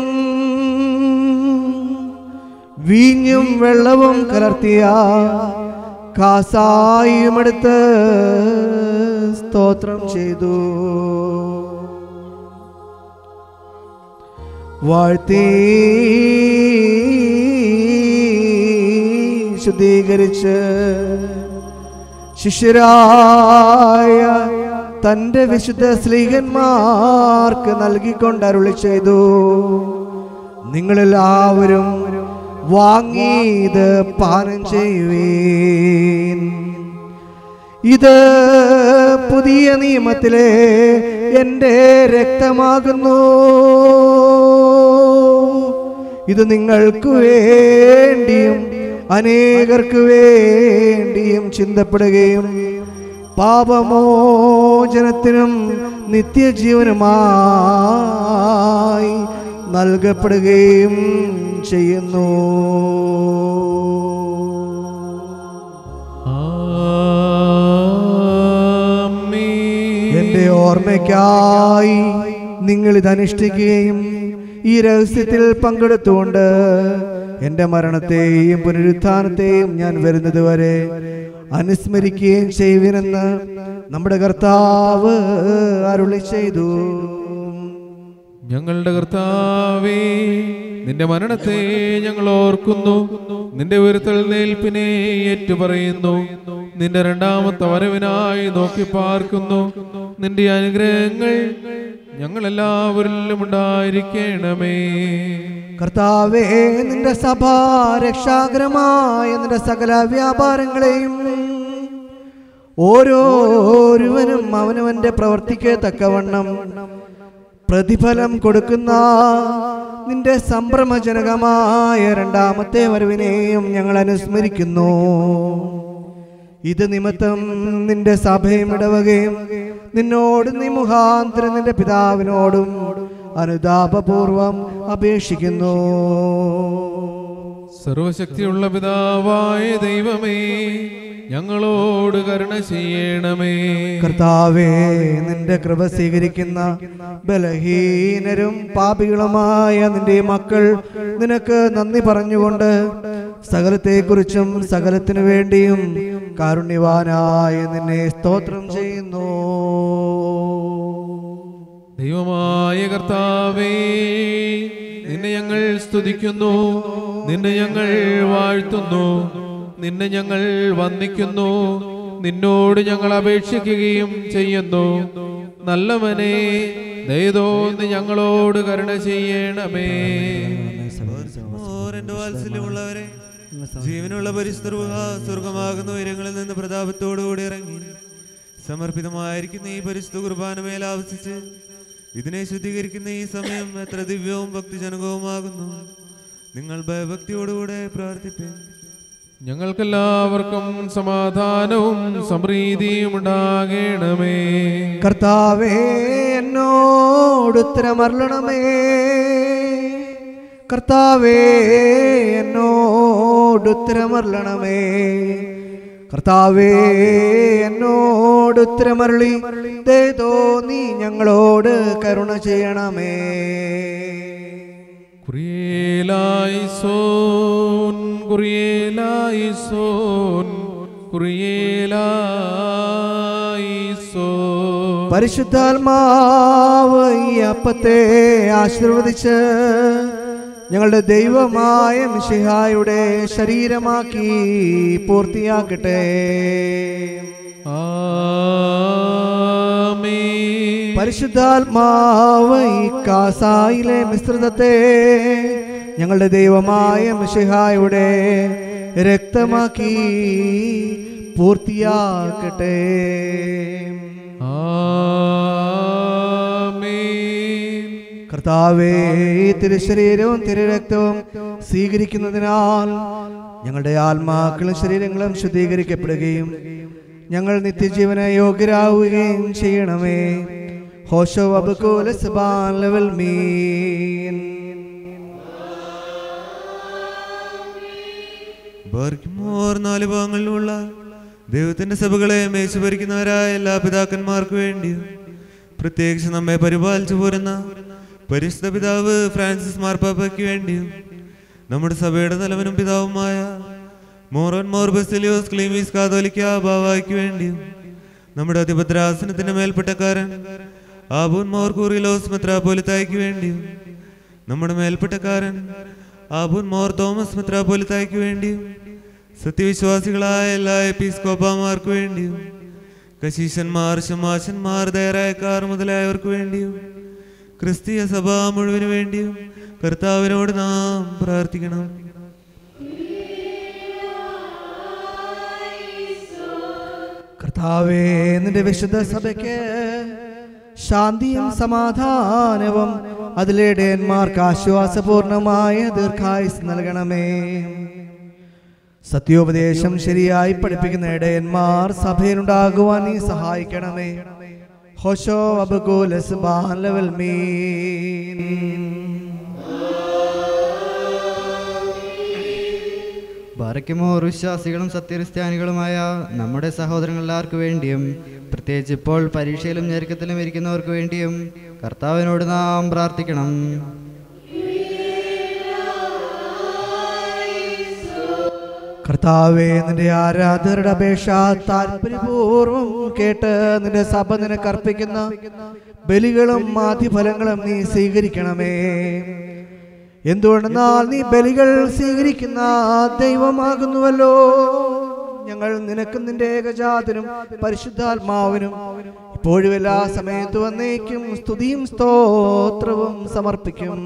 വീഞ്ഞും വെള്ളവും കലർത്തിയ കാസായുമെടുത്ത് സ്തോത്രം ചെയ്തു വാഴ്ത്തി ശുദ്ധീകരിച്ച് ശിഷ്യരായ തന്റെ വിശുദ്ധ സ്ലീഹന്മാർക്ക് നൽകിക്കൊണ്ട് അരുളി ചെയ്തു നിങ്ങളെല്ലാവരും വാങ്ങി ഇത് പാനം ചെയ്യുവീൻ ഇത് പുതിയ നിയമത്തിലെ എൻ്റെ രക്തമാകുന്നു ഇത് നിങ്ങൾക്ക് വേണ്ടിയും അനേകർക്ക് വേണ്ടിയും ചിന്തപ്പെടുകയും പാപമോചനത്തിനും നിത്യജീവനുമായി നൽകപ്പെടുകയും ചെയ്യുന്നു ആമീൻ. എന്റെ ഓർമ്മയ്ക്കായി നിങ്ങൾ ഇത് അനുഷ്ഠിക്കുകയും ഈ രഹസ്യത്തിൽ പങ്കെടുത്തുകൊണ്ട് എന്റെ മരണത്തെയും പുനരുത്ഥാനത്തെയും ഞാൻ വരുന്നത് വരെ അനുസ്മരിക്കുകയും ചെയ്യുവിനെന്ന് നമ്മുടെ കർത്താവ് അരുളി ചെയ്തു ഞങ്ങളുടെ കർത്താവേ നിന്റെ മരണത്തെ ഞങ്ങൾ ഓർക്കുന്നു നിന്റെ ഉയർത്തെഴുന്നേൽപ്പിനെ ഏറ്റുപറയുന്നു നിന്റെ രണ്ടാമത്തെ വരവിനായി നോക്കി പാർക്കുന്നു നിന്റെ അനുഗ്രഹങ്ങൾ ഞങ്ങൾ എല്ലാവരിലും ഉണ്ടായിരിക്കണമേ കർത്താവേ നിന്റെ സഭ രക്ഷാകരമായ നിന്റെ സകല വ്യാപാരങ്ങളെയും ഓരോരുവനും അവനവന്റെ പ്രവർത്തിക്ക് തക്കവണ്ണം പ്രതിഫലം കൊടുക്കുന്ന നിന്റെ സംഭ്രമജനകമായ രണ്ടാമത്തെ വരവിനെയും ഞങ്ങൾ അനുസ്മരിക്കുന്നു ഇത് നിമിത്തം നിന്റെ സഭയും ഇടവകയും നിന്നോട് നീ മുഖാന്തരം നിന്റെ പിതാവിനോടും അനുതാപപൂർവം അപേക്ഷിക്കുന്നു സർവശക്തിയുള്ള പിതാവായ ദൈവമേ ഞങ്ങളോട് കരുണ ചെയ്യണമേ കർത്താവേ നിന്റെ കൃപ സ്വീകരിക്കുന്ന ബലഹീനരും പാപികളുമായ നിന്റെ മക്കൾ നിനക്ക് നന്ദി പറഞ്ഞുകൊണ്ട് സകലത്തെക്കുറിച്ചും സകലത്തിനു വേണ്ടിയും കാരുണ്യവാനായ നിന്നെ സ്തോത്രം ചെയ്യുന്നു ദൈവമായ കർത്താവേ നിന്നെ ഞങ്ങൾ സ്തുതിക്കുന്നു നിന്നെ ഞങ്ങൾ വാഴ്ത്തുന്നു നിന്നെ ഞങ്ങൾ വന്ദിക്കുന്നു നിന്നോട് ഞങ്ങൾ അപേക്ഷിക്കുകയും ചെയ്യുന്നു നല്ലവനെ ദയതോന്ന് ഞങ്ങളോട് കരുണ ചെയ്യണമേ ഓരന്റെ വാത്സല്യമുള്ളവരെ ജീവനുള്ള പരിസ്ഥിതി സ്വർഗമാകുന്ന ഉയരങ്ങളിൽ നിന്ന് പ്രതാപത്തോടുകൂടി ഇറങ്ങി സമർപ്പിതമായിരിക്കുന്ന ഈ പരിശുദ്ധ കുർബാന മേൽ ആവസിച്ച് ഇതിനെ ശുദ്ധീകരിക്കുന്ന ഈ സമയം എത്ര ദിവ്യവും ഭക്തിജനകവുമാകുന്നു നിങ്ങൾ ഭയഭക്തിയോടുകൂടെ പ്രാർത്ഥിപ്പേ ഞങ്ങൾക്കെല്ലാവർക്കും സമാധാനവും സമൃദ്ധിയും ഉണ്ടാകണമേ കർത്താവേ എന്നോട് ഉത്തരമരുളണമേ കർത്താവേ എന്നോട് ഉത്തരമരുളണമേ കർത്താവേ എന്നോട് ഉത്തരമരുളി ദേതോ നീ ഞങ്ങളോട് കരുണ ചെയ്യണമേ കുറിയേലായിസോൻ കുറിയേലായിസോൻ കുറിയേലായിസോൻ പരിശുദ്ധാത്മാവ് ഈ അപ്പത്തെ ആശീർവദിച്ച് ഞങ്ങളുടെ ദൈവമായ മിശിഹായുടെ ശരീരമാക്കി പൂർത്തിയാക്കട്ടെ ആമീൻ പരിശുദ്ധാത്മാവ് ഈ കാസായിലെ മിശ്രിതത്തെ ഞങ്ങളുടെ ദൈവമായ മിശിഹായുടെ രക്തമാക്കി പൂർത്തിയാക്കട്ടെ ആമീൻ കർത്താവേ ഈ തിരുശരീരവും തിരുരക്തവും സ്വീകരിക്കുന്നതിനാൽ ഞങ്ങളുടെ ആത്മാക്കളും ശരീരങ്ങളും ശുദ്ധീകരിക്കപ്പെടുകയും ഞങ്ങൾ നിത്യജീവന യോഗ്യരാവുകയും ചെയ്യണമേ ഹോഷോ അബുകൂല സബാൻ ലെവൽ മീൻ ബാർക്കിമോർ നാല് ഭാഗങ്ങളിലുമുള്ള ദൈവത്തിന്റെ സഭകളെ മേശുഭരിക്കുന്നവരായ എല്ലാ പിതാക്കന്മാർക്ക് വേണ്ടിയും പ്രത്യേകിച്ച് നമ്മെ പരിപാലിച്ചു പോരുന്ന പരിശുദ്ധ പിതാവ് ഫ്രാൻസിസ് മാർപ്പാപ്പയ്ക്ക് വേണ്ടിയും നമ്മുടെ സഭയുടെ തലവനും പിതാവുമായ മോറോൻ മോർ ബെസിലിയോസ് ക്ലീമീസ് കാതോലിക്ക ബാവായ്ക്ക് വേണ്ടിയും നമ്മുടെ അധിപദ്രാസനത്തിന്റെ മേൽപ്പെട്ടക്കാരൻ ആബൂൻ മോർ കൂറിലോസ് മെത്രാപോലിത്തായ്ക്ക് വേണ്ടിയും നമ്മുടെ മേൽപ്പെട്ടക്കാരൻ ആബൂൻ മോർ തോമസ് മെത്രാപോലിത്തായ്ക്ക് വേണ്ടിയും സത്യവിശ്വാസികളായ എല്ലാ എപ്പിസ്കോപ്പാമാർക്ക് വേണ്ടിയും കശീശന്മാർ ശമാശന്മാർ ധൈരായക്കാർ മുതലായവർക്ക് വേണ്ടിയും ക്രിസ്തീയ സഭ മുഴുവന് വേണ്ടിയും കർത്താവിനോട് നാം പ്രാർത്ഥിക്കണം കർത്താവേ നിന്റെ വിശുദ്ധ സഭയ്ക്ക് ശാന്തിയും സമാധാനവും അതിലെ ഇടയന്മാർക്ക് ആശ്വാസപൂർണമായ ദീർഘായുസ് നൽകണമേ സത്യോപദേശം ശരിയായി പഠിപ്പിക്കുന്ന ഇടയന്മാർ സഭയിലുണ്ടാകുവാൻ നീ സഹായിക്കണമേ ഹോഷോ അബുകൂലസ് ലെവൽ മീൻ ബാറയ്ക്കുമോർ വിശ്വാസികളും സത്യക്രിസ്ത്യാനികളുമായ നമ്മുടെ സഹോദരങ്ങളെല്ലാവർക്കു വേണ്ടിയും പ്രത്യേകിച്ച് ഇപ്പോൾ പരീക്ഷയിലും ഞെരുക്കത്തിലും ഇരിക്കുന്നവർക്ക് വേണ്ടിയും കർത്താവിനോട് നാം പ്രാർത്ഥിക്കണം കർത്താവേ നിന്റെ ആരാധകരുടെ അപേക്ഷ താല്പര്യപൂർവം കേട്ട് നിന്റെ സഭ നിനക്ക് അർപ്പിക്കുന്ന ബലികളും ആദ്യഫലങ്ങളും നീ സ്വീകരിക്കണമേ എന്തുകൊണ്ടെന്നാൽ നീ ബലികൾ സ്വീകരിക്കുന്ന ദൈവമാകുന്നുവല്ലോ ഞങ്ങൾ നിനക്കും നിന്റെ ഏകജാതനും പരിശുദ്ധാത്മാവിനും ഇപ്പോഴും എല്ലാ സമയത്തും വന്നേക്കും സ്തുതിയും സ്തോത്രവും സമർപ്പിക്കും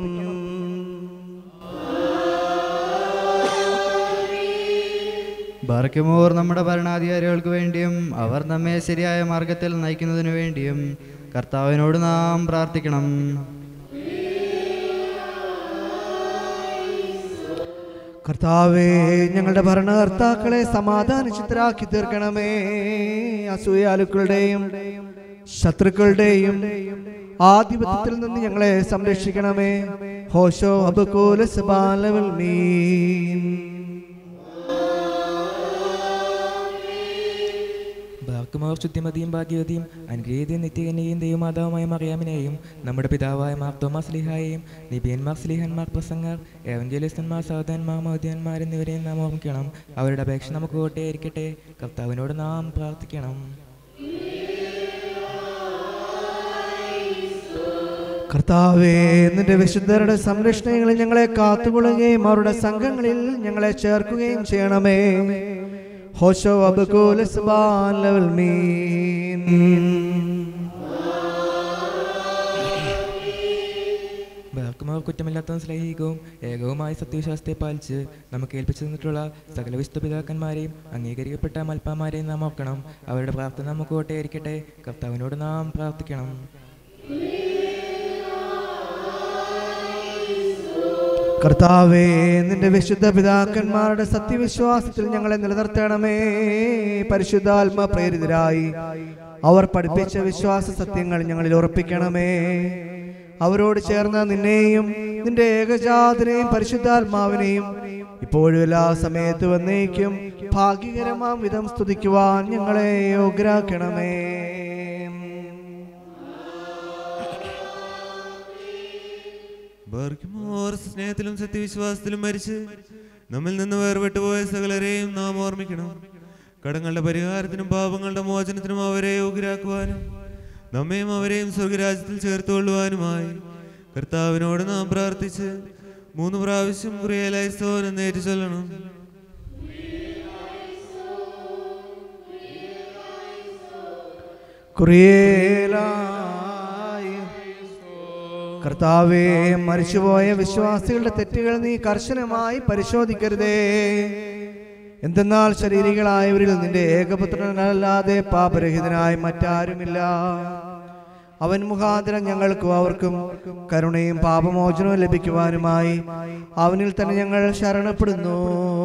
ബാറയ്ക്കുമോർ നമ്മുടെ ഭരണാധികാരികൾക്ക് വേണ്ടിയും അവർ നമ്മെ ശരിയായ മാർഗത്തിൽ നയിക്കുന്നതിനു വേണ്ടിയും കർത്താവിനോട് നാം പ്രാർത്ഥിക്കണം കർത്താവേ ഞങ്ങളുടെ ഭരണകർത്താക്കളെ സമാധാനചിത്രാക്കി തീർക്കണമേ അസൂയാലുക്കളുടെയും ശത്രുക്കളുടെയും ആധിപത്യത്തിൽ നിന്ന് ഞങ്ങളെ സംരക്ഷിക്കണമേ ഹോഷോ അബുകൂല സബാലവൽ മീൻ ബാർക്കുമാർ ശുദ്ധിമതിയും ഭാഗ്യവതിയും അനുഗ്രഹീതയും നിത്യകന്യയും ദൈവമാതാവുമായ മറിയാമിനെയും നമ്മുടെ പിതാവായ മാർ തോമസ് ലിഹായെയും നിബിയന്മാർ സ്ലിഹന്മാർ പ്രസംഗർ ഏവഞ്ചലിസ്റ്റന്മാർ സഹോദരന്മാർ മോദിയന്മാർ എന്നിവരെയും നാം ഓർമ്മിക്കണം അവരുടെ അപേക്ഷ നമുക്ക് കോട്ടയായിരിക്കട്ടെ കർത്താവിനോട് നാം പ്രാർത്ഥിക്കണം കർത്താവേ നിന്റെ വിശുദ്ധരുടെ സംരക്ഷണങ്ങളിൽ ഞങ്ങളെ കാത്തുകൊള്ളുകയും അവരുടെ സംഘങ്ങളിൽ ഞങ്ങളെ ചേർക്കുകയും ചെയ്യണമേ ഹോഷോ അബുകൂല സബാലവൽ മീൻ ബാർക്കുമാർ കുറ്റമില്ലാത്തതും സ്ലൈഹികവും ഏകവുമായ സത്യവിശ്വാസത്തെ പാലിച്ച് നമുക്ക് ഏൽപ്പിച്ചു തന്നിട്ടുള്ള സകല വിശുദ്ധ പിതാക്കന്മാരെയും അംഗീകരിക്കപ്പെട്ട മൽപ്പാമാരെയും നാം ഓർക്കണം അവരുടെ പ്രാർത്ഥന നമുക്ക് കോട്ടയായിരിക്കട്ടെ കർത്താവിനോട് നാം പ്രാർത്ഥിക്കണം കർത്താവേ നിന്റെ വിശുദ്ധ പിതാക്കന്മാരുടെ സത്യവിശ്വാസത്തിൽ ഞങ്ങളെ നിലനിർത്തണമേ പരിശുദ്ധാത്മ പ്രേരിതരായി അവർ പഠിപ്പിച്ച വിശ്വാസ സത്യങ്ങൾ ഞങ്ങളിൽ ഉറപ്പിക്കണമേ അവരോട് ചേർന്ന നിന്നെയും നിന്റെ ഏകജാതനെയും പരിശുദ്ധാത്മാവിനെയും ഇപ്പോഴും എല്ലാ സമയത്ത് വന്നേക്കും ഭാഗ്യകരമാം വിധം സ്തുതിക്കുവാൻ ഞങ്ങളെ യോഗ്യരാക്കണമേ ബാർക്കിമോർ സ്നേഹത്തിലും സത്യവിശ്വാസത്തിലും മരിച്ച് നമ്മിൽ നിന്ന് വേർപെട്ടു പോയ സകലരെയും നാം ഓർമ്മിക്കണം കടങ്ങളുടെ പരിഹാരത്തിനും പാപങ്ങളുടെ മോചനത്തിനും അവരെ യോഗ്യരാക്കുവാനും നമ്മയും അവരെയും സ്വർഗരാജ്യത്തിൽ ചേർത്തുകൊള്ളുവാനുമായി കർത്താവിനോട് നാം പ്രാർത്ഥിച്ച് മൂന്ന് പ്രാവശ്യം ക്രിയലൈസ്തോൻ എന്ന് ഏറ്റു ചൊല്ലണം കുറിയേലായി കർത്താവേ മരിച്ചുപോയ വിശ്വാസികളുടെ തെറ്റുകൾ നീ കർശനമായി പരിശോധിക്കരുതേ എന്തെന്നാൽ ശരീരികളായവരിൽ നിന്റെ ഏകപുത്രനല്ലാതെ പാപരഹിതനായി മറ്റാരുമില്ല അവൻ മുഖാന്തരം ഞങ്ങൾക്കും അവർക്കും കരുണയും പാപമോചനവും ലഭിക്കുവാനുമായി അവനിൽ തന്നെ ഞങ്ങൾ ശരണപ്പെടുന്നു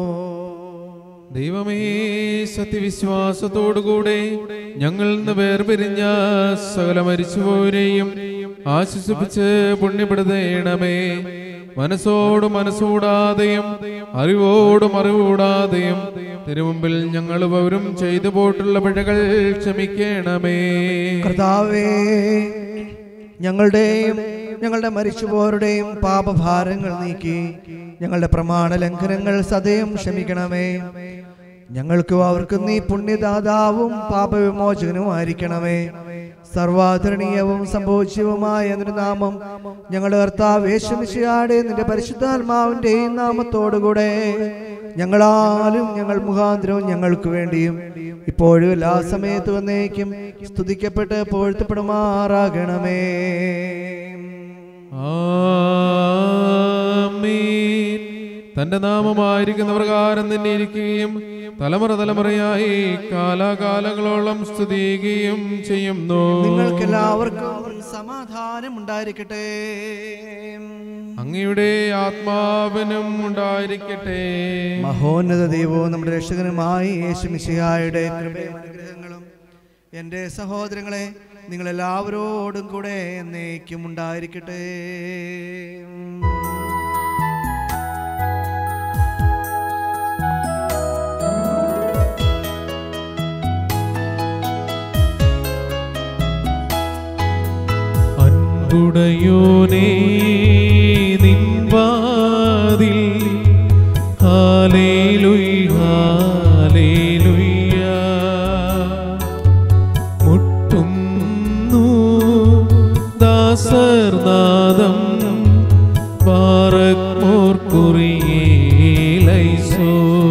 ദൈവമേ സത്യവിശ്വാസത്തോടുകൂടെ ഞങ്ങൾ നിന്ന് വേർപിരിഞ്ഞ സകല മരിച്ചുപോരെയും ആശ്വസിപ്പിച്ച് പുണ്യപ്പെടുത്തേണമേ മനസ്സോട് മനസ്സൂടാതെയും അറിവോടും അറിവൂടാതെയും തിരുമുമ്പിൽ ഞങ്ങൾ പൗരം ചെയ്തു പോയിട്ടുള്ള പിഴകൾ ക്ഷമിക്കണമേ കർത്താവേ ഞങ്ങളുടെയും ഞങ്ങളുടെ മരിച്ചുപോരുടെയും പാപഭാരങ്ങൾ നീക്കി ഞങ്ങളുടെ പ്രമാണ ലംഘനങ്ങൾ സദയം ക്ഷമിക്കണമേ ഞങ്ങൾക്കും അവർക്കും നീ പുണ്യദാതാവും പാപവിമോചകനുമായിരിക്കണമേ സർവാധരണീയവും സംഭവിച്ചവുമായ നിന്റെ നാമം ഞങ്ങളുടെ കർത്താവ് യേശുമിശിയാടെ നിന്റെ പരിശുദ്ധാത്മാവിന്റെയും നാമത്തോടുകൂടെ ഞങ്ങളാലും ഞങ്ങൾ മുഖാന്തരവും ഞങ്ങൾക്ക് വേണ്ടിയും ഇപ്പോഴും എല്ലാ സമയത്ത് വന്നേക്കും സ്തുതിക്കപ്പെട്ട് പോഴ്ത്തപ്പെടുമാറാകണമേ ആമീൻ. തന്റെ നാമമായിരിക്കുന്ന പ്രകാരം തന്നെ ഇരിക്കുകയും തലമുറ തലമുറയായി കാലാകാലങ്ങളോളം സ്തുതിക്കുകയും ചെയ്യുന്നു നിങ്ങൾക്കെല്ലാവർക്കും സമാധാനം ഉണ്ടായിരിക്കട്ടെ അങ്ങയുടെ ആത്മാവിനും ഉണ്ടായിരിക്കട്ടെ മഹോന്നത ദൈവവും നമ്മുടെ രക്ഷകനുമായി യേശു മിശിഹായുടെ കൃപയും അനുഗ്രഹങ്ങളും എൻ്റെ സഹോദരങ്ങളെ നിങ്ങളെല്ലാവരോടും കൂടെ എന്നേക്കും ഉണ്ടായിരിക്കട്ടെ അൻപുടയോനേ നിൻവാതിൽ ഹാലേലുയ് ഹാലേലുയ്യ മുട്ടുന്നു ദാസർനാദം പാറക്മോർ കുറിയേലൈസോ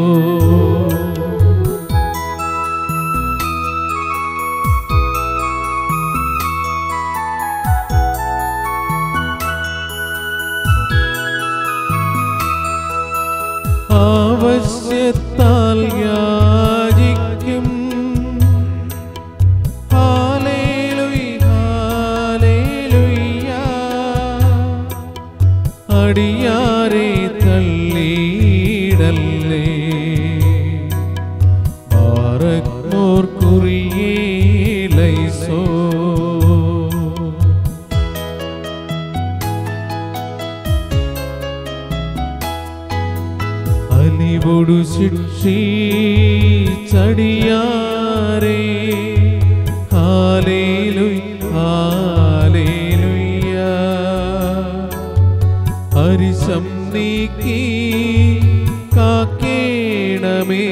ആവശ്യത്താൽ യാചിക്കും ഹാലേലുയ് ഹാലേലുയ്യ അടിയാരെ തള്ളിയിടല്ലേ ബാറക്മോർ കുറിയേലൈസോ അലിവൊടു ശിക്ഷീച്ചടിയാരേ ഹാലേലുയ് ഹാലേലുയ്യ ഹരിശം നീക്കി കാക്കേണമേ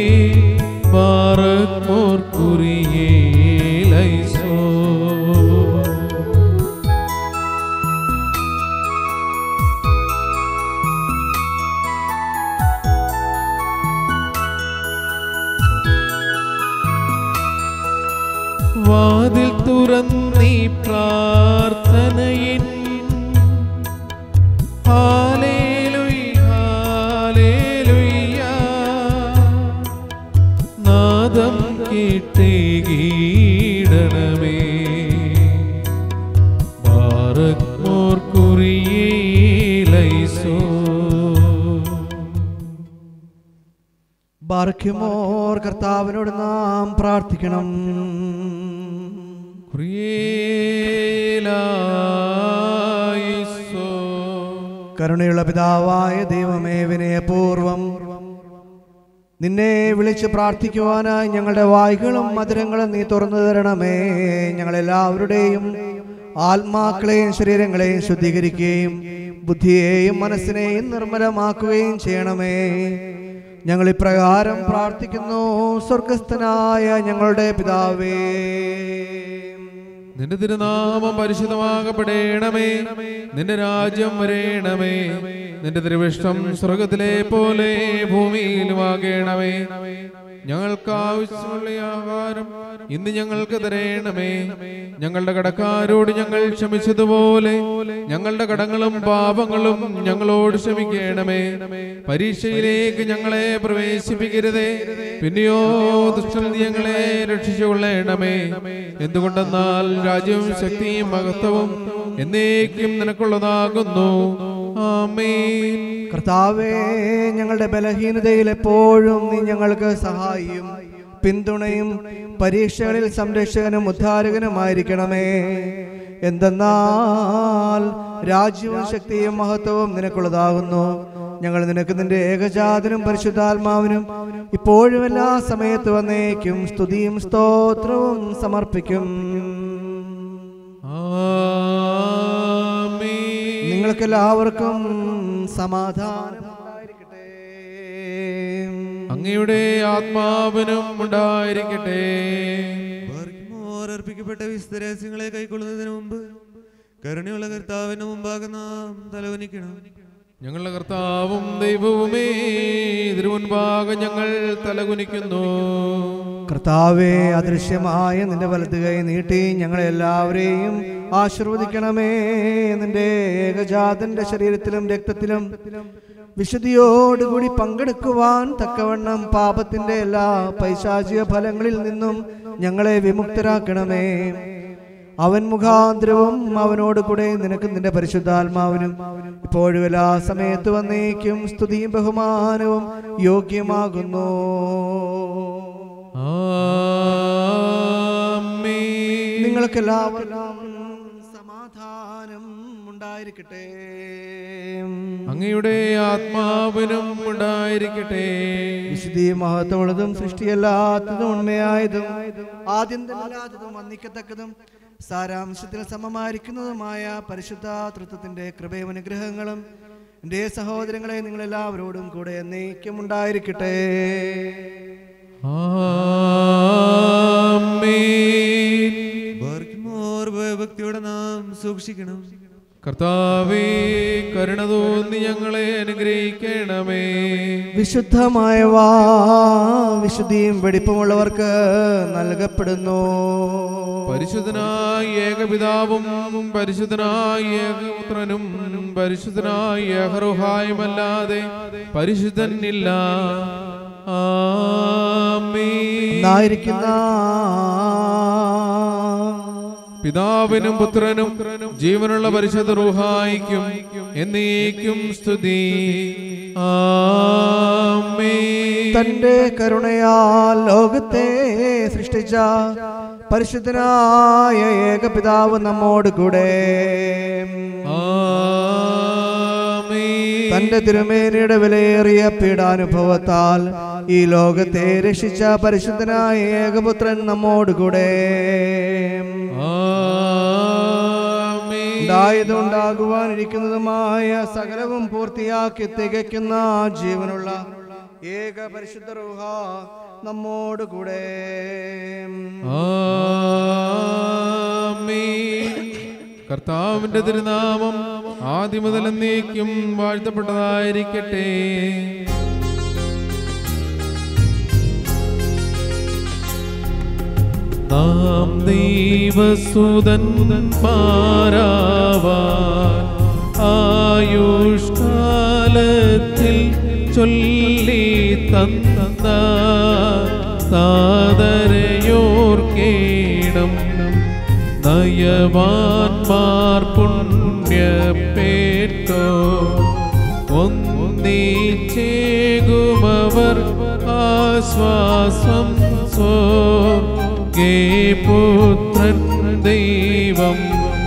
പാറമോർ കുറിയേലൈസോ വാതിൽ തുറന്നീ പ്രാർത്ഥനയിൻ ഹാലേലുയ് ഹാലേലുയ്യ നാദം കേട്ടേ ഗീടണമേ ബാറക്മോർ കുറിയേലൈസോ ബാർക്കുമോർ കർത്താവിനോട് നാം പ്രാർത്ഥിക്കണം കുറിയേലൈസോ കരുണയുള്ള പിതാവായ ദൈവമേ വിനയപൂർവം നിന്നെ വിളിച്ച് പ്രാർത്ഥിക്കുവാനായി ഞങ്ങളുടെ വായ്കളും മധുരങ്ങളും നീ തുറന്നു തരണമേ ഞങ്ങളെല്ലാവരുടെയും ആത്മാക്കളെയും ശരീരങ്ങളെയും ശുദ്ധീകരിക്കുകയും ബുദ്ധിയെയും മനസ്സിനെയും നിർമ്മലമാക്കുകയും ചെയ്യണമേ ഞങ്ങൾ ഇപ്രകാരം പ്രാർത്ഥിക്കുന്നു സ്വർഗസ്ഥനായ ഞങ്ങളുടെ പിതാവേ നിന്റെ തിരുനാമം പരിശുദ്ധമാകപ്പെടേണമേ നിന്റെ രാജ്യം വരേണമേ നിന്റെ തിരുവിഷ്ടം സ്വർഗത്തിലെ പോലെ ഭൂമിയിലുമാകേണമേ ഞങ്ങൾക്ക് ആവശ്യമുള്ള ഈ ആഹാരം ഇന്ന് ഞങ്ങൾക്ക് തരേണമേ ഞങ്ങളുടെ കടക്കാരോട് ഞങ്ങൾ ക്ഷമിച്ചതുപോലെ ഞങ്ങളുടെ കടങ്ങളും പാപങ്ങളും ഞങ്ങളോട് ക്ഷമിക്കണമേ പരീക്ഷയിലേക്ക് ഞങ്ങളെ പ്രവേശിപ്പിക്കരുതേ പിന്നെയോ ദുഷ്ടൽ ഞങ്ങളെ രക്ഷിച്ചുകൊള്ളണമേ എന്തുകൊണ്ടെന്നാൽ രാജ്യവും ശക്തിയും മഹത്വവും എന്നേക്കും നിനക്കുള്ളതാകുന്നു ആമേൻ കർത്താവേ ഞങ്ങളുടെ ബലഹീനതയിൽ എപ്പോഴും നീ ഞങ്ങൾക്ക് സഹായിയും പിന്തുണയും പരീക്ഷകളിൽ സംരക്ഷകനും ഉദ്ധാരകനുമായിരിക്കണമേ എന്തെന്നാൽ രാജ്യവും ശക്തിയും മഹത്വവും നിനക്കുള്ളതാകുന്നു ഞങ്ങൾ നിനക്ക് നിന്റെ ഏകജാതനും പരിശുദ്ധാത്മാവിനും ഇപ്പോഴും എല്ലാ സമയത്ത് വന്നേക്കും സ്തുതിയും സ്തോത്രവും സമർപ്പിക്കും ആമേൻ നിങ്ങൾക്കെല്ലാവർക്കും സമാധാനം ഉണ്ടായിരിക്കട്ടെ അങ്ങയുടെ ആത്മാവിനും ഉണ്ടായിരിക്കട്ടെ ബാർക്കിമോർ അർപ്പിക്കപ്പെട്ട വിസ്തരസ്യങ്ങളെ കൈക്കൊള്ളുന്നതിന് മുമ്പ് കരുണയുള്ള കർത്താവിന് മുമ്പാകെ നാം തലവനിക്കണം ഞങ്ങളുടെ കർത്താവും ദൈവവുമേ തിരുമുൻപാകെ ഞങ്ങൾ തലകുനിക്കുന്നു കർത്താവെ അദൃശ്യമായ നിന്റെ വലത് കൈ നീട്ടി ഞങ്ങളെ എല്ലാവരെയും ആശീർവദിക്കണമേ നിന്റെ ഏകജാതന്റെ ശരീരത്തിലും രക്തത്തിലും വിശുദ്ധിയോടുകൂടി പങ്കെടുക്കുവാൻ തക്കവണ്ണം പാപത്തിന്റെ എല്ലാ പൈശാചിക ഫലങ്ങളിൽ നിന്നും ഞങ്ങളെ വിമുക്തരാക്കണമേ അവൻ മുഖാന്തരവും അവനോട് കൂടെ നിനക്ക് നിന്റെ പരിശുദ്ധാത്മാവിനും ഇപ്പോഴും എല്ലാ സമയത്ത് വന്നേക്കും സ്തുതിയും ബഹുമാനവും യോഗ്യമാകുന്നു ആമേൻ നിങ്ങൾക്കെല്ലാവർക്കും സമാധാനം ഉണ്ടായിരിക്കട്ടെ അങ്ങയുടെ ആത്മാവിനും ഉണ്ടായിരിക്കട്ടെ വിശുദ്ധി മഹത്വമുള്ളതും സൃഷ്ടിയല്ലാത്തതും ഉണ്മയായതും ആദ്യം തന്നല്ലാത്തതും വന്നിക്കത്തക്കതും സാരാംശത്തിൽ സമമായിരിക്കുന്നതുമായ പരിശുദ്ധ തൃത്വത്തിന്റെ കൃപയും അനുഗ്രഹങ്ങളും എൻ്റെ സഹോദരങ്ങളെ നിങ്ങളെല്ലാവരോടും കൂടെ എന്നേക്കും ഉണ്ടായിരിക്കട്ടെ ആമേൻ ബാർക്കിമോർ ഭയഭക്തിയോടെ നാം സൂക്ഷിക്കണം കർത്താവേ കരുണ തോന്നി ഞങ്ങളെ അനുഗ്രഹിക്കണമേ വിശുദ്ധമായവ വിശുദ്ധിയും വെടിപ്പുമുള്ളവർക്ക് നൽകപ്പെടുന്നു പരിശുദ്ധനായ ഏകപിതാവും പരിശുദ്ധനായ ഏകപുത്രനും പരിശുദ്ധനായ ഏകറുഹായുമല്ലാതെ പരിശുദ്ധനില്ല ആമേൻ എന്നായിരിക്കുന്ന പിതാവിനും പുത്രനും ജീവനുള്ള പരിശുദ്ധ റൂഹായിക്കും എന്നേക്കും സ്തുതി ആമേൻ തന്റെ കരുണയാൽ ലോകത്തെ സൃഷ്ടിച്ച പരിശുദ്ധനായ ഏകപിതാവ് നമ്മോട് കൂടെ ആമേൻ തന്റെ തിരുമേനിയുടെ വിലയേറിയ പീഡാനുഭവത്താൽ ഈ ലോകത്തെ രക്ഷിച്ച പരിശുദ്ധനായ ഏകപുത്രൻ നമ്മോട് കൂടെ ആമേൻ ഉണ്ടായതും ഉണ്ടാകുവാനിരിക്കുന്നതുമായ സകലവും പൂർത്തിയാക്കി തികയ്ക്കുന്ന ജീവനുള്ള ഏക പരിശുദ്ധ റൂഹ നമ്മോട് കൂടെ ആമേൻ. കർത്താവിന്റെ തിരുനാമം ആദ്യം മുതൽ എന്നേക്കും വാഴ്ത്തപ്പെട്ടതായിരിക്കട്ടെ നാം ദൈവസുതന്മാരാവാൻ ആയുഷ്കാലത്തിൽ ചൊല്ലി തന്ന സാദരയോർക്കേണം നയവാൻമാർ പുണ്യപ്പേറ്റോ ഒന്നീച്ചേകുമവർ ആശ്വാസം സ്വേ പുത്രൻ ദൈവം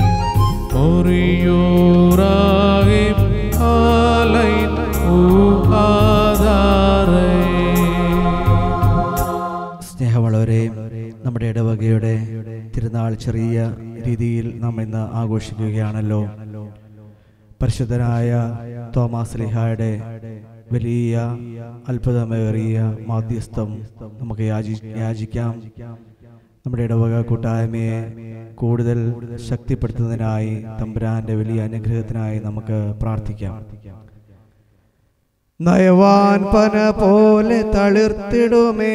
മുറിയൂറാകെ ആലൈ ഊഹാധാരേ സ്നേഹമുള്ളവരെ നമ്മുടെ ഇടവകയുടെ തിരുനാൾ ചെറിയ രീതിയിൽ നാം ഇന്ന് ആഘോഷിക്കുകയാണല്ലോ പരിശുദ്ധനായ തോമാസ് ലിഹായുടെ വലിയ അത്ഭുതമേറിയ മാധ്യസ്ഥം നമുക്ക് യാചി യാചിക്കാം നമ്മുടെ ഇടവക കൂട്ടായ്മയെ കൂടുതൽ ശക്തിപ്പെടുത്തുന്നതിനായി തമ്പുരാന്റെ വലിയ അനുഗ്രഹത്തിനായി നമുക്ക് പ്രാർത്ഥിക്കാം നയവാൻ പന പോലെ തളിർത്തിടുമേ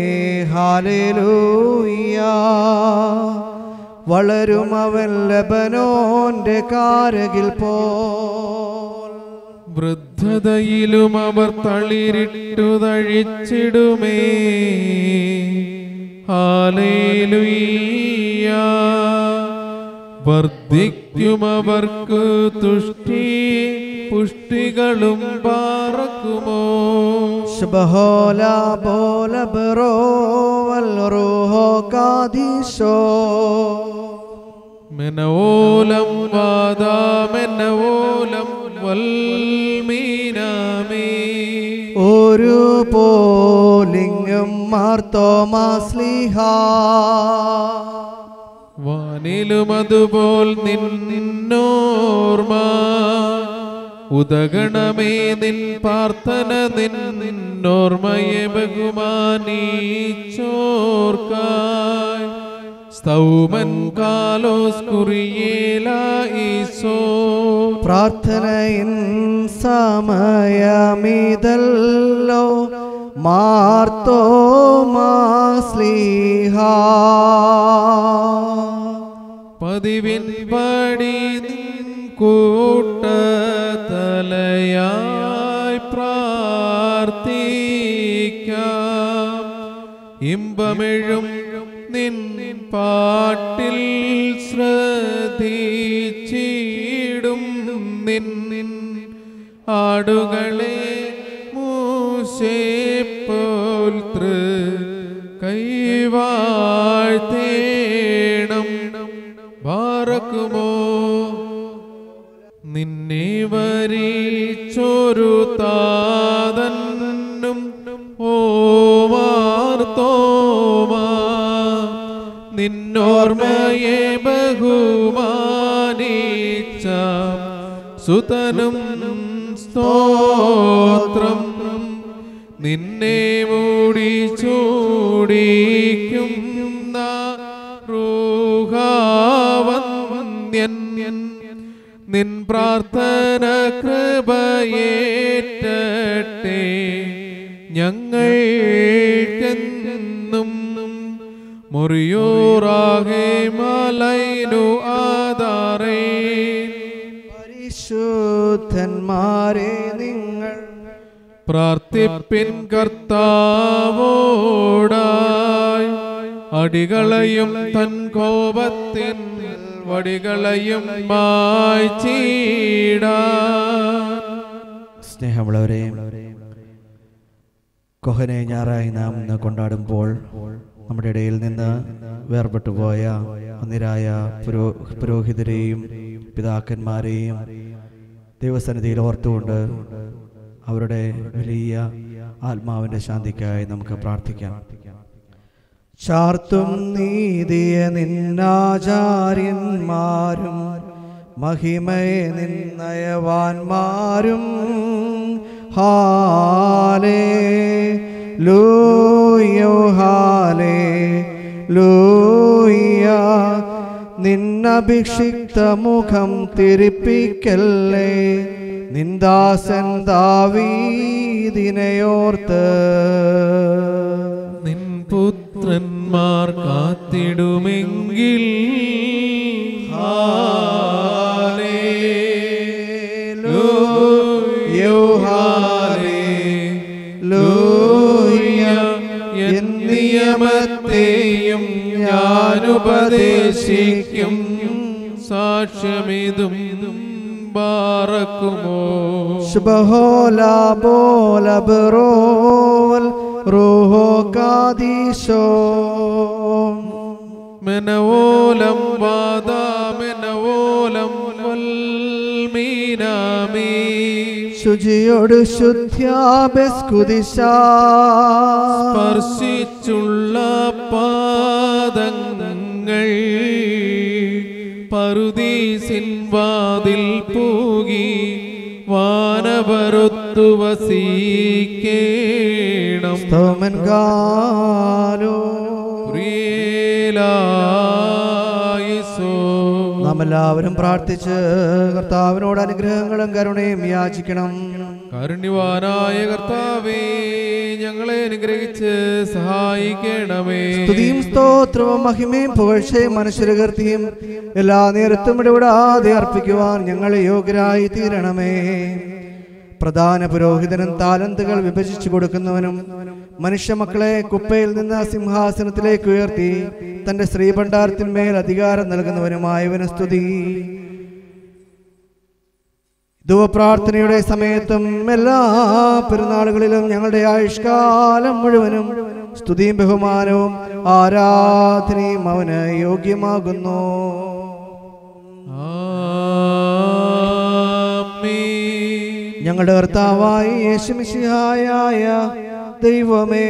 ഹാലേലൂയ വളരും അവൻ ലബനോന്റെ കാരകിൽ പോൽ വൃദ്ധതയിലും അവർ തളിരിട്ടു തഴിച്ചിടുമേ ഹാലേലുയ്യ വർദ്ധിക്കും അവർക്ക് തുഷ്ടി പുഷ്ടികളും പാറക്കുമോ ശബഹോല ബോല ബറോവൽ റൂഹോ കാദീശോ മെനവോലം വാദാമെനവോലം വൽമീനാമേ ഒരു പോലിംഗം മാർത്തോമാസ്ലിഹ വാനിലും അതുപോൽ നിന്നോർമ ഉദഗണമേ നിൻ പ്രാർത്ഥന നിന്നോർമയെ ബഹുമാനീച്ചോർക്കായി സ്തൗമൻ കാലോസ് കുറിയേലോ പ്രാർത്ഥനയിൻ സമയമീതല്ലോ മാർത്തോമാസ്ലിഹ പതിവിൻ പടി നിൻ കൂട്ടത്തലയായി പ്രാർത്ഥിക്കാം ഇമ്പമെഴും നിൻ പാട്ടിൽ ശ്രദ്ധിച്ചിടും നിൻ നിൻ ആടുകളെ മൂശേപ്പോൽ തൃ കൈവാഴ്ത്തേണം പാറക്കുമോ നിന്നെ വരിച്ചൊരു താതന്നും ഓവാർത്തോമാ നിന്നോർമ്മയെ ബഹുമാനിച്ച സുതനും സ്തോത്രം നിന്നെ മൂടി ചൂടിക്കും റൂഹാവന്യൻ നിൻ പ്രാർത്ഥന കൃപയേറ്റട്ടെ ഞങ്ങൾക്കെന്നും മുറിയോറാകെ മലൈനു ആധാരേ പരിശുദ്ധന്മാരെ നിങ്ങൾ പ്രാർത്ഥിപ്പിൻ കർത്താവോടായി അടികളയും തൻ കോപത്തിൻ വടികളയും മായ്ച്ചീടാ സ്നേഹമുള്ളവരെ കൊഹനെ ഞാറായി നാം ഇന്ന് കൊണ്ടാടുമ്പോൾ നമ്മുടെ ഇടയിൽ നിന്ന് വേർപെട്ടു പോയ ഒന്നിരായ പുരോ പുരോഹിതരെയും പിതാക്കന്മാരെയും ദൈവസന്നിധിയിൽ ഓർത്തുകൊണ്ട് അവരുടെ വലിയ ആത്മാവിൻ്റെ ശാന്തിക്കായി നമുക്ക് പ്രാർത്ഥിക്കാം ചാർത്തും നീതിയ നിന്നാചാര്യന്മാരും മഹിമയെ നിന്നയവാന്മാരും ഹാലേ ലൂയോ ഹാലേ ലൂയ നിന്നഭിക്ഷിക്ത മുഖം തിരിപ്പിക്കല്ലേ നിന്ദാസൻ ദാവീദിനെയോർത്ത് നിൻ പുത്രന്മാർ കാത്തിടുമെങ്കിൽ നിയമത്തെയും ഞാനുപദേശിക്കും സാക്ഷ്യമിതും ബാറക്കുമോ ശുഭഹോല ബോല ബറോവൽ റൂഹോ കാദീശോ മെനവോലം വാദാമെനവോലം വൽമീനാമീ ശുചിയോട് ശുദ്ധ്യാബസ്കുദിശ സ്പർശിച്ചുള്ള പാദങ്ങൾ പറുദീസിൻ വാതിൽ പൂകി വാനവരൊത്തു വസീക്കേണം സ്തോമൻ ഗാലോ പ്രിയേലായിസോ. നാം എല്ലാവരും പ്രാർത്ഥിച്ച് കർത്താവിനോട് അനുഗ്രഹങ്ങളും കരുണയും യാചിക്കണം കാരുണ്യവാനായ കർത്താവേ ഞങ്ങളെ അനുഗ്രഹിച്ച് സഹായിക്കണമേ സ്തുതിയും സ്തോത്രവും മഹിമയും പുകഴ്ചയും മനുഷ്യരകീർത്തിയും എല്ലാ നേരത്തും ഇടപെടാതെ അർപ്പിക്കുവാൻ ഞങ്ങൾ യോഗ്യരായി തീരണമേ പ്രധാന പുരോഹിതനും താലന്തുകൾ വിഭജിച്ചു കൊടുക്കുന്നവനും മനുഷ്യമക്കളെ കുപ്പയിൽ നിന്ന് സിംഹാസനത്തിലേക്ക് ഉയർത്തി തന്റെ ശ്രീഭണ്ഡാരത്തിന്മേൽ അധികാരം നൽകുന്നവനുമായവന് സ്തുതി ധുവപ്രാർത്ഥനയുടെ സമയത്തും എല്ലാ പെരുന്നാളുകളിലും ഞങ്ങളുടെ ആയുഷ്കാലം മുഴുവനും സ്തുതിയും ബഹുമാനവും ആരാധനയും അവന് യോഗ്യമാകുന്നു ആമീൻ. ഞങ്ങളുടെ കർത്താവായി യേശുമിശിഹായ ദൈവമേ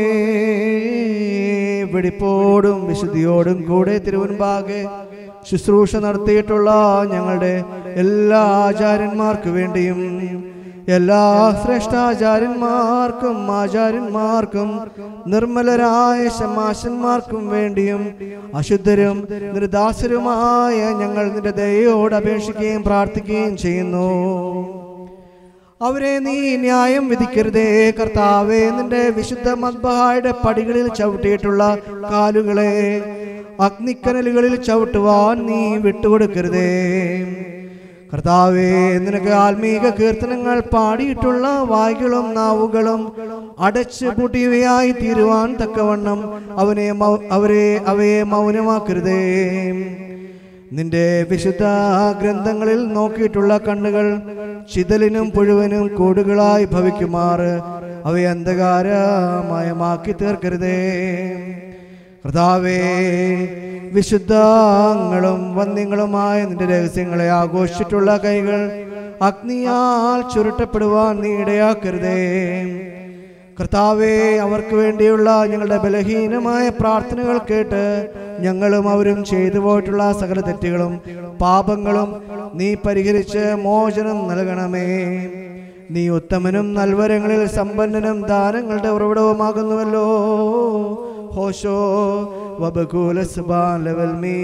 വെടിപ്പോടും വിശുദ്ധിയോടും കൂടെ തിരുവൻപാകെ ശുശ്രൂഷ നടത്തിയിട്ടുള്ള ഞങ്ങളുടെ എല്ലാ ആചാര്യന്മാർക്ക് വേണ്ടിയും എല്ലാ ശ്രേഷ്ഠാചാര്യന്മാർക്കും ആചാര്യന്മാർക്കും നിർമ്മലരായ ശമാശന്മാർക്കും വേണ്ടിയും അശുദ്ധരും നിർദാസരുമായ ഞങ്ങൾ നിന്റെ ദയോട് അപേക്ഷിക്കുകയും പ്രാർത്ഥിക്കുകയും ചെയ്യുന്നു അവരെ നീ ന്യായം വിധിക്കരുതേ കർത്താവേ നിന്റെ വിശുദ്ധ മദ്ബഹായുടെ പടികളിൽ ചവിട്ടിയിട്ടുള്ള കാലുകളെ അഗ്നിക്കനലുകളിൽ ചവിട്ടുവാൻ നീ വിട്ടുകൊടുക്കരുതേ കർത്താവേ നിനക്ക് ആത്മീക കീർത്തനങ്ങൾ പാടിയിട്ടുള്ള വായ്കളും നാവുകളും അടച്ചു പൂട്ടിയവയായി തീരുവാൻ തക്കവണ്ണം അവനെ മൗ- അവരെ അവയെ മൗനമാക്കരുതേ നിന്റെ വിശുദ്ധ ഗ്രന്ഥങ്ങളിൽ നോക്കിയിട്ടുള്ള കണ്ണുകൾ ചിതലിനും പുഴുവനും കൂടുകളായി ഭവിക്കുമാറ് അവയെ അന്ധകാരമയമാക്കി തീർക്കരുതേ കർത്താവേ വിശുദ്ധങ്ങളും വന്യങ്ങളുമായ നിന്റെ രഹസ്യങ്ങളെ ആഘോഷിച്ചിട്ടുള്ള കൈകൾ അഗ്നിയാൽ ചുരുട്ടപ്പെടുവാൻ നീ ഇടയാക്കരുതേ കർത്താവെ അവർക്ക് വേണ്ടിയുള്ള ഞങ്ങളുടെ ബലഹീനമായ പ്രാർത്ഥനകൾ കേട്ട് ഞങ്ങളും അവരും ചെയ്തു പോയിട്ടുള്ള സകല തെറ്റുകളും പാപങ്ങളും നീ പരിഹരിച്ച് മോചനം നൽകണമേ നീ ഉത്തമനും നൽവരങ്ങളിൽ സമ്പന്നനും ദാനങ്ങളുടെ ഉറവിടവുമാകുന്നുവല്ലോ ഹോഷോ വബകൂല സുബാൻ ലെവൽ മീ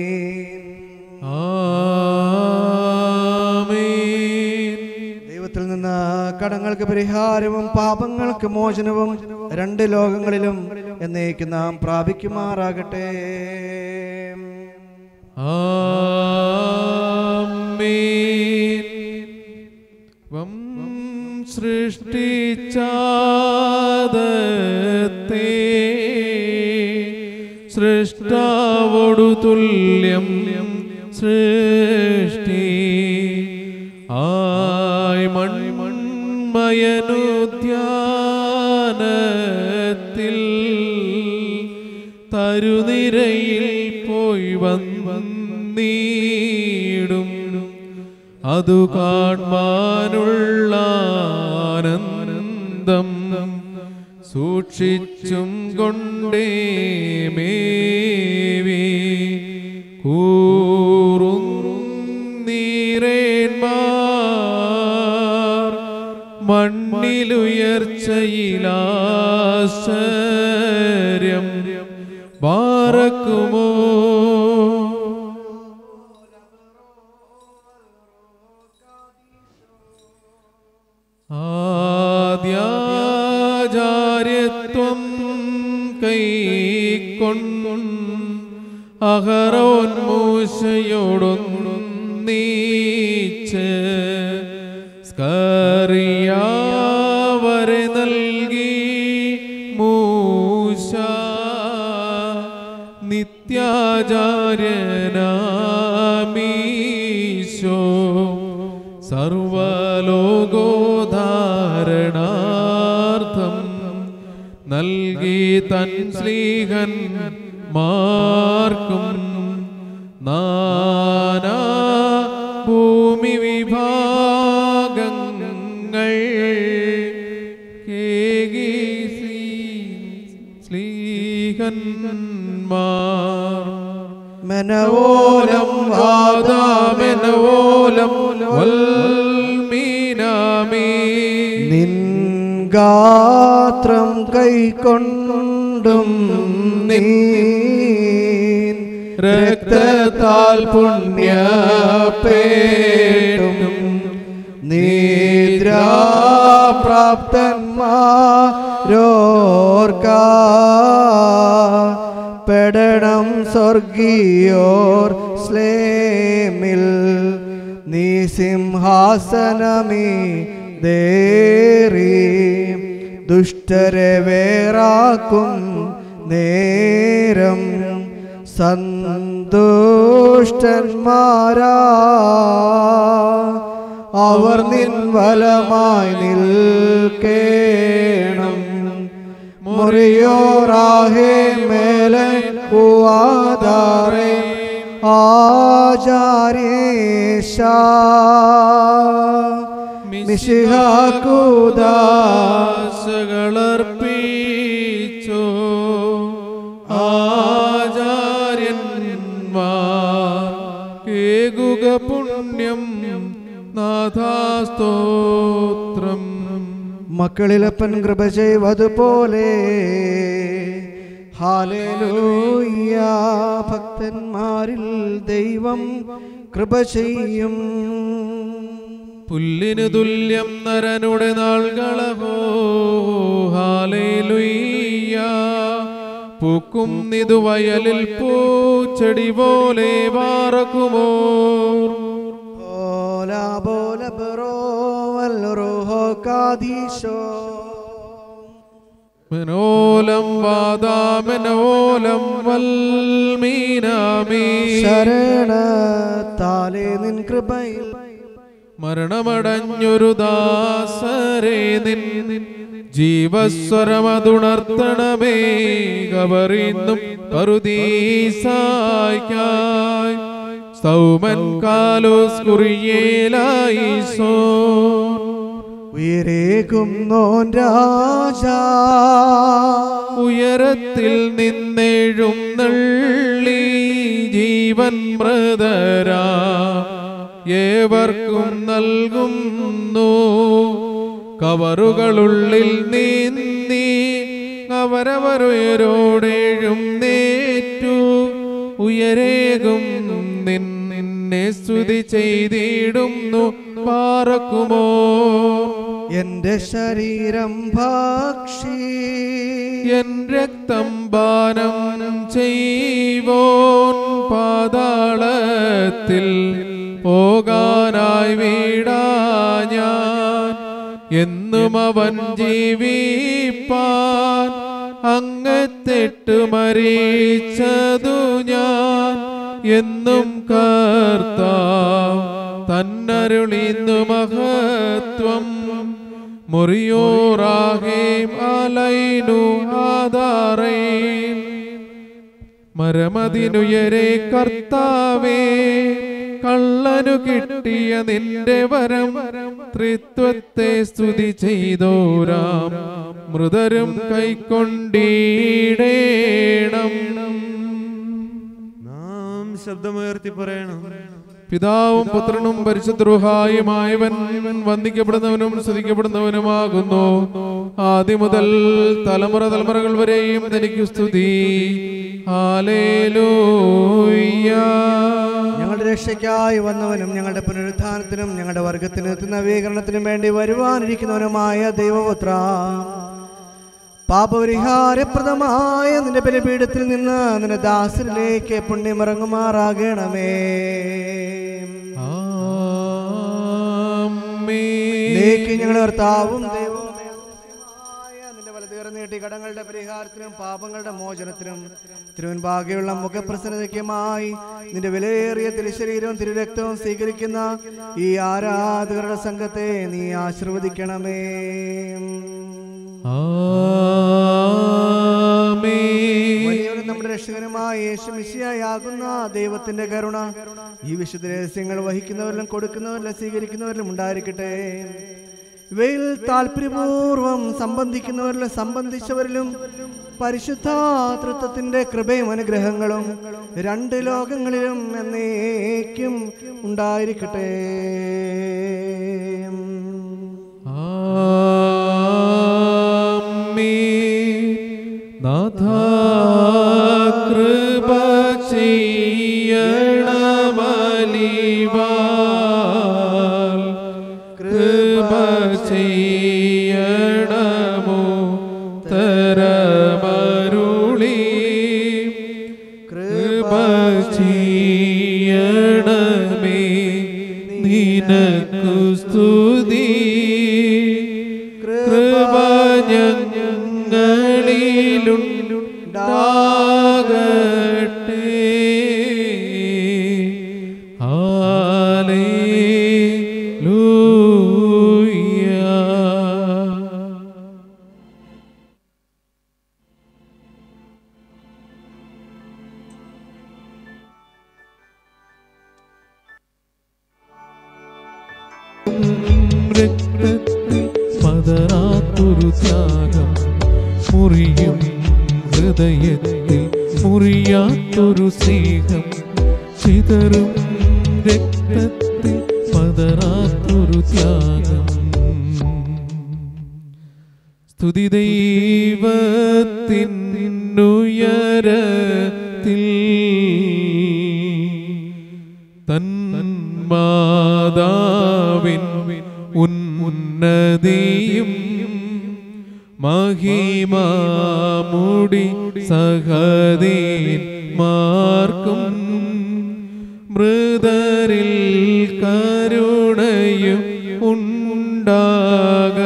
ആമീൻ. ദൈവത്തിൽ നിന്ന് കടങ്ങൾക്ക് പരിഹാരവും പാപങ്ങൾക്ക് മോചനവും രണ്ട് ലോകങ്ങളിലും എന്നേക്ക് നാം പ്രാപിക്കുമാറാകട്ടെ ആമീൻ. വം സൃഷ്ടിച്ചാദത്തെ സൃഷ്ടാവോടു തുല്യം സൃഷ്ടി ആയി മൺമയനുദ്യാനത്തിൽ തരുനിരയിൽ പോയി വന്നീടും അതു കാൺമാനുള്ള ആനന്ദം സൂക്ഷിച്ചും കൊണ്ടേ മേവി കൂറുന്നീരേന്മാർ മണ്ണിലുയർച്ചയിലാശ്ചര്യം പാറക്കുമോ ആദ്യാചാര്യത്വം കൈക്കൊണ്ടു അഹറോൻ മൂശയോടൊന്നീച്ച് സ്കറിയാവരെ നൽകി മൂശ നിത്യാചാര്യനാമീശോ സർവലോകോധാരണാർത്ഥം നൽകി തൻ സ്ലീഹൻ മാർക്കും നാനാ ഭൂമി വിഭാഗങ്ങൾ കേകി സ്ലീഹന്മാർ മനവോലം വാദാമെനവോലം വൽമീനാമീ നിൻ ഗാത്രം കൈക്കൊണ്ടും നീ രക്തത്താൽ പുണ്യപേടും നിദ്രാ പ്രാപ്തന്മാരോർക്ക പെടണം സ്വർഗീയോർ സ്ലേമിൽ നീ സിംഹാസനമീ ദേറി ദുഷ്ടരെ വേറാക്കും നേരം സന്തുഷ്ടന്മാരാ അവർ നിൻ വലമായി നിൽക്കേണം മുറിയോറാഹേ മേലെ പൂവാതാറേ ആചാര്യേശ മിശിഹാക്കുദാശകളർപ്പിച്ചോ ആചാര്യന്മാർ കേകുക പുണ്യം നാഥാസ്തോത്രം മക്കളിലപ്പൻ കൃപ ചെയ്വതുപോലെ ഹാലേലൂയ ഭക്തന്മാരിൽ ദൈവം കൃപ ചെയ്യും പുല്ലിനു തുല്യം നരനുടെ നാൾകളഹോ ഹാലേലുയ്യ പൂക്കും നിതു വയലിൽ പൂച്ചെടി പോലെ വാറക്കുമോ ഓല ബോല ബറോ വൽറുഹോ കാദീശോ മനോലം വാദാമനോലം വൽമീനാമീ ശരണ താലേ നിൻ കൃപയിൽ മരണമടഞ്ഞൊരു ദാസരെ നിൻ ജീവസ്വരമതുണർത്തണമേ കവറിന്നും പറുദീസായ്ക്കായി സൗമൻ കാലോസ് കുറിയേലായി സോ ഉയരേകും നോൻ രാജാ ഉയരത്തിൽ നിന്നെഴും നള്ളി ജീവൻ മൃതരാ ഏവർക്കും നൽകുന്നു കവറുകളുള്ളിൽ നീന്തി അവരവരുയരോടേഴും നേറ്റു ഉയരേകും നിൻ നിന്നെ സ്തുതി ചെയ്തിടുന്നു പാറക്കുമോ എന്റെ ശരീരം ഭക്ഷി എൻ രക്തം പാനം ചെയ്വോൻ പാതാളത്തിൽ പോകാനായി വീടാ ഞാൻ എന്നും അവൻ ജീവിപ്പാൻ അങ്ങത്തെട്ട് മരിച്ചതു ഞാൻ എന്നും കർത്താവ് തന്നരുളിന്നു മഹത്വം മുറിയോറാഹേം അലൈനു ആധാറേ മരമതിനുയരെ കർത്താവേ കള്ളനു കിട്ടിയ നിന്റെ വരം ത്രിത്വത്തെ സ്തുതി ചെയ്തോരാം മൃതരും കൈക്കൊണ്ടീടേണം നാം ശബ്ദമുയർത്തി പറയണം പിതാവും പുത്രനും പരിശുദ്ധരുഹായുമായവൻ വന്ദിക്കപ്പെടുന്നവനും സ്തുതിക്കപ്പെടുന്നവനുമാകുന്നു ആദ്യം മുതൽ തലമുറ തലമുറകൾ വരെയും തനിക്ക് സ്തുതി ഹാലേലൂയ ഞങ്ങളുടെ രക്ഷയ്ക്കായി വന്നവനും ഞങ്ങളുടെ പുനരുത്ഥാനത്തിനും ഞങ്ങളുടെ വർഗത്തിന് നവീകരണത്തിനും വേണ്ടി വരുവാനിരിക്കുന്നവനുമായ ദൈവപുത്ര പാപപരിഹാരപ്രദമായ നിന്റെ ബലിപീഠത്തിൽ നിന്ന് നിന്റെ ദാസരിലേക്ക് പുണ്യമിറങ്ങുമാറാകണമേ നീക്ക് ഞങ്ങളുടെ കർത്താവും ദൈവവും ദൈവവുമായ നിന്റെ വലതുകരം നീട്ടി കടങ്ങളുടെ പരിഹാരത്തിനും പാപങ്ങളുടെ മോചനത്തിനും തിരുവൻപാകെയുള്ള മുഖപ്രസന്നതയ്ക്കുമായി നിന്റെ വിലയേറിയ തിരുശരീരവും തിരുരക്തവും സ്വീകരിക്കുന്ന ഈ ആരാധകരുടെ സംഘത്തെ നീ ആശീർവദിക്കണമേ വലിയവനും നമ്മുടെ രക്ഷകനുമായ യേശു മിശിയായാകുന്ന ദൈവത്തിന്റെ കരുണ ഈ വിശുദ്ധ രഹസ്യങ്ങൾ വഹിക്കുന്നവരിലും കൊടുക്കുന്നവരിലും സ്വീകരിക്കുന്നവരിലും ഉണ്ടായിരിക്കട്ടെ ഇവയിൽ താല്പര്യപൂർവം സംബന്ധിക്കുന്നവരിലും സംബന്ധിച്ചവരിലും പരിശുദ്ധാതൃത്വത്തിന്റെ കൃപയും അനുഗ്രഹങ്ങളും രണ്ട് ലോകങ്ങളിലും എന്നേക്കും ഉണ്ടായിരിക്കട്ടെ നാഥ കൃപ ചെയ്യണമലിവാൽ കൃപ ചെയ്യണമലിവാൽ നിനക്കു സ്തുതി കൃപ ഞങ്ങളിലുണ്ടാകട്ടെ ഹല്ലേലൂയ രക്തത്തിൽ പതറാത്തൊരു ത്യാഗം മുറിയും ഹൃദയത്തിൽ മുറിയാത്തൊരു സ്നേഹം ചിതറും രക്തത്തിൽ പതറാത്തൊരു ത്യാഗം സ്തുതി ദൈവത്തിനുയരത്തിൽ തന്മാതാവിൻ ഉന്നതിയും മഹിമാമുടി സഹദീൻ മാർക്കും മൃതരിൽ കരുണയും ഉണ്ടാക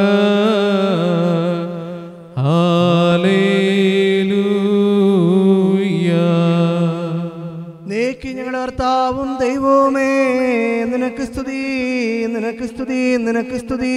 ഹാലേലൂയ നീക്കി ഞങ്ങളുടെ കർത്താവും ദൈവവുമേ നിനക്ക് സ്തുതി നിനക്ക് സ്തുതി നിനക്ക് സ്തുതി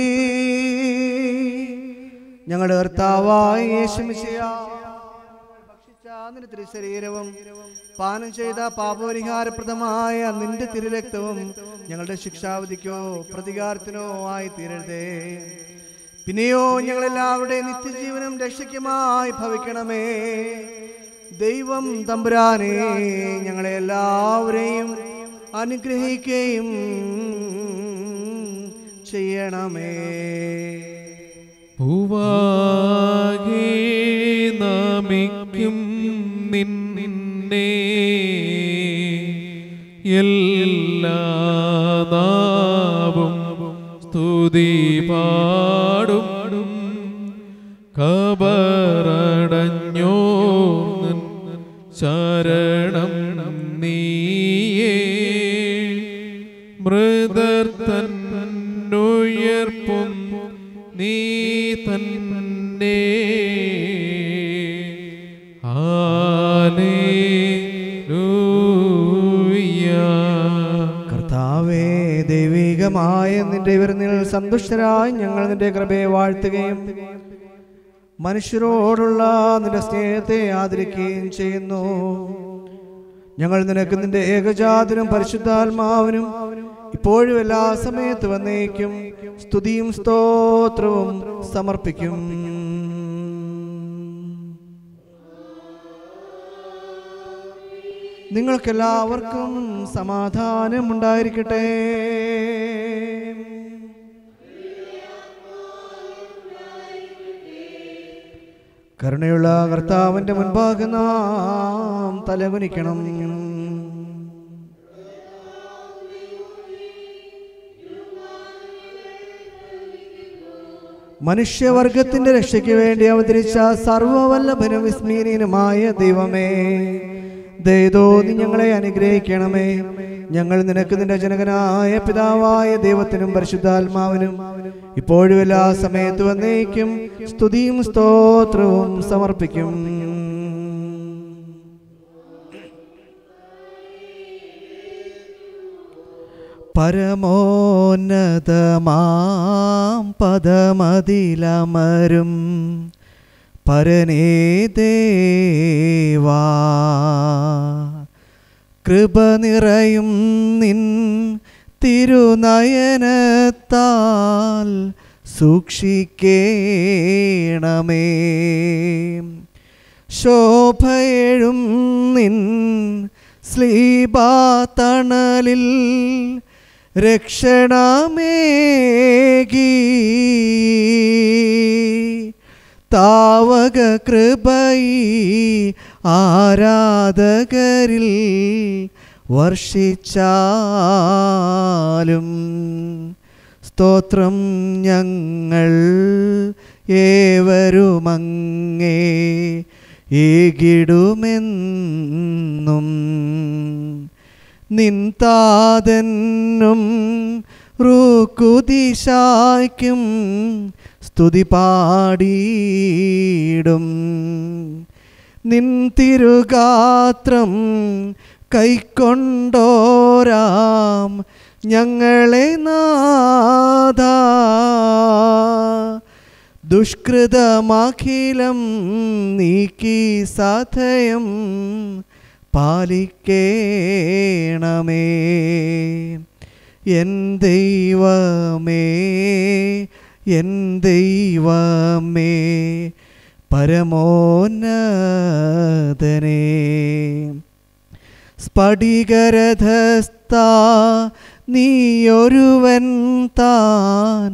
ഞങ്ങളുടെ കർത്താവായ യേശുമിശിഹാ, ഭക്ഷിച്ച നിന്റെ തിരുശരീരവും പാനം ചെയ്ത പാപപരിഹാരപ്രദമായ നിന്റെ തിരുരക്തവും ഞങ്ങളുടെ ശിക്ഷാവധിക്കോ പ്രതികാരത്തിനോ ആയി തീരരുതേ പിന്നെയോ ഞങ്ങളെല്ലാവരുടെയും നിത്യജീവനും രക്ഷയ്ക്കുമായി ഭവിക്കണമേ ദൈവം തമ്പുരാനെ ഞങ്ങളെ എല്ലാവരെയും അനുഗ്രഹിക്കുകയും ചെയ്യണമേ ഭൂവാകെ നമിക്കും നിന്നെ എല്ലാ നാവും സ്തുതി പാടും കബറടഞ്ഞോ ശരണം നീയേ മൃദർ തന്നുയർപ്പും നീ തന്നെ ഹാലേലൂയ കർത്താവേ ദൈവികമായ നിന്റെ വിരുന്നിൽ സന്തുഷ്ടരായി ഞങ്ങൾ നിന്റെ കൃപയെ വാഴ്ത്തുകയും മനുഷ്യരോടുള്ള നിന്റെ സ്നേഹത്തെ ആദരിക്കുകയും ചെയ്യുന്നു ഞങ്ങൾ നിനക്ക് നിന്റെ ഏകജാതനും പരിശുദ്ധാത്മാവിനും ഇപ്പോഴും എല്ലാ സമയത്ത് വന്നേക്കും സ്തുതിയും സ്തോത്രവും സമർപ്പിക്കും നിങ്ങൾക്കെല്ലാവർക്കും സമാധാനം ഉണ്ടായിരിക്കട്ടെ കരുണയുള്ള കർത്താവിന്റെ മുൻപാകെ നാം തലകുനിക്കണം മനുഷ്യവർഗത്തിന്റെ രക്ഷയ്ക്ക് വേണ്ടി അവതരിച്ച സർവവല്ലഭനും വിസ്മീനീനുമായ ദൈവമേ ദയതോ നീ ഞങ്ങളെ അനുഗ്രഹിക്കണമേ ഞങ്ങൾ നിനക്ക് നിന്റെ ജനകനായ പിതാവായ ദൈവത്തിനും പരിശുദ്ധാത്മാവിനും ഇപ്പോഴും എല്ലാ സമയത്തും എന്നേക്കും സ്തുതിയും സ്തോത്രവും സമർപ്പിക്കും പരമോന്നതമാം പദമതിലമരും പരനേ ദേവാ കൃപ നിറയും നിൻ തിരുനയനത്താൽ സൂക്ഷിക്കേണമേ ശോഭയെഴും നിൻ സ്ലീബാതണലിൽ രക്ഷണമേകി താവക കൃപയി ആരാധകരിൽ വർഷിച്ചാലും സ്തോത്രം ഞങ്ങൾ ഏവരുമങ്ങേ ഏകിടുമെന്നും നിൻ താതന്നും റൂക്കുദിശായ്ക്കും സ്തുതി പാടിയിടും നിൻ തിരുഗാത്രം കൈക്കൊണ്ടോരാം ഞങ്ങളെ നാഥ ദുഷ്കൃതമഖിലം നീക്കി സാധയം പാലിക്കേണമേ എൻ ദൈവമേ എൻ ദൈവമേ പരമോന്നതനേ സ്ഫടികരഥസ്ഥ നീയൊരുവൻ താൻ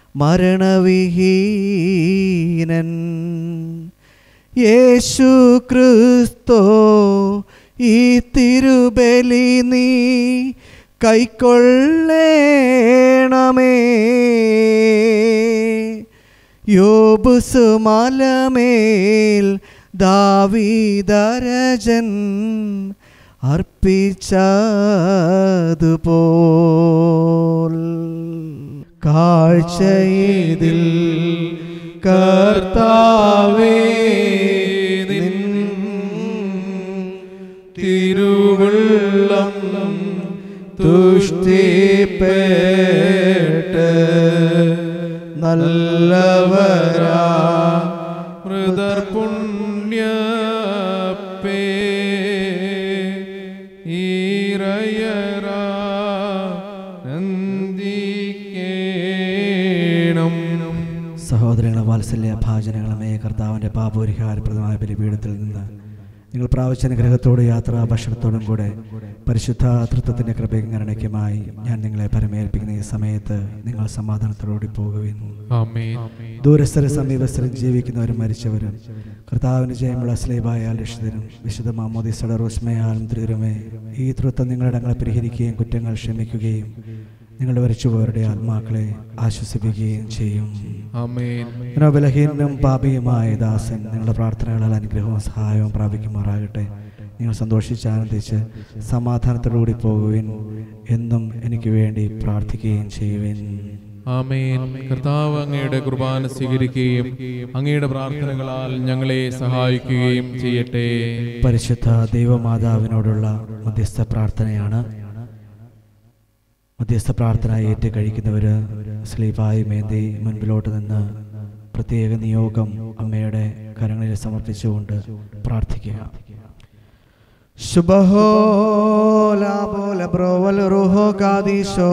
മരണവിഹീനൻ യേശു ക്രിസ്തോ ഈ തിരുബലി നീ കൈക്കൊള്ളേണമേ യോബുസുമലമേൽ ദാവീദരജൻ അർപ്പിച്ചതുപോൽ കാഴ്ചയിതിൽ കർത്താവേ നിൻ തിരുവുള്ളം തുഷ്ടിപ്പേട്ട് നല്ലവരാ മൃദർ പുണ്യപ്പേ ഈറയറാ നന്ദിക്കേണം സഹോദരങ്ങളെ വാത്സല്യ ഭാജനങ്ങളമേ കർത്താവിൻ്റെ പാപപരിഹാരപ്രദമായ ബലിപീഠത്തിൽ നിന്ന് നിങ്ങൾ പ്രാവശ്യ അനുഗ്രഹത്തോടെ യാത്ര ഭക്ഷണത്തോടും കൂടെ പരിശുദ്ധ തൃത്വത്തിൻ്റെ കൃപകരണയ്ക്കുമായി ഞാൻ നിങ്ങളെ പരമേൽപ്പിക്കുന്ന ഈ സമയത്ത് നിങ്ങൾ സമാധാനത്തോടുകൂടി പോകുകയും ആമേൻ ദൂരസ്ഥരും സമീപസ്ഥരും ജീവിക്കുന്നവരും മരിച്ചവരും കർത്താവിന് ജയമുള്ള സ്ലേബായാൽ രക്ഷിതരും വിശുദ്ധ മാമോദിസയുടെ റോസ്മയാലും തിരുമേ ഈ തൃത്വം നിങ്ങളുടെ അടങ്ങളെ പരിഹരിക്കുകയും കുറ്റങ്ങൾ ക്ഷമിക്കുകയും നിങ്ങളുടെ വരച്ചുപോയവരുടെ ആത്മാക്കളെ ആശ്വസിപ്പിക്കുകയും ചെയ്യും ആമേൻ മനോബലഹീനും പാപിയുമായ ദാസൻ നിങ്ങളുടെ പ്രാർത്ഥനകളാൽ അനുഗ്രഹവും സഹായവും പ്രാപിക്കുമാറാകട്ടെ നിങ്ങൾ സന്തോഷിച്ച് ആനന്ദിച്ച് സമാധാനത്തോടുകൂടി പോകുവിൻ എന്നും എനിക്ക് വേണ്ടി പ്രാർത്ഥിക്കുകയും ചെയ്യുവിൻ ആമേൻ കർത്താവ് അങ്ങയുടെ കുർബാന സ്വീകരിക്കുകയും അങ്ങയുടെ പ്രാർത്ഥനകളാൽ ഞങ്ങളെ സഹായിക്കുകയും ചെയ്യട്ടെ പരിശുദ്ധ ദൈവമാതാവിനോടുള്ള മധ്യസ്ഥ പ്രാർത്ഥനയാണ് മധ്യസ്ഥ പ്രാർത്ഥന ഏറ്റ് കഴിക്കുന്നവർ സ്ലീപായി മേന്തി മുൻപിലോട്ട് നിന്ന് പ്രത്യേക നിയോഗം അമ്മയുടെ കരങ്ങളിൽ സമർപ്പിച്ചുകൊണ്ട് പ്രാർത്ഥിക്കുക ശുഭഹോ ലാബോല ബ്രോവൽ റുഹോ കാദീശോ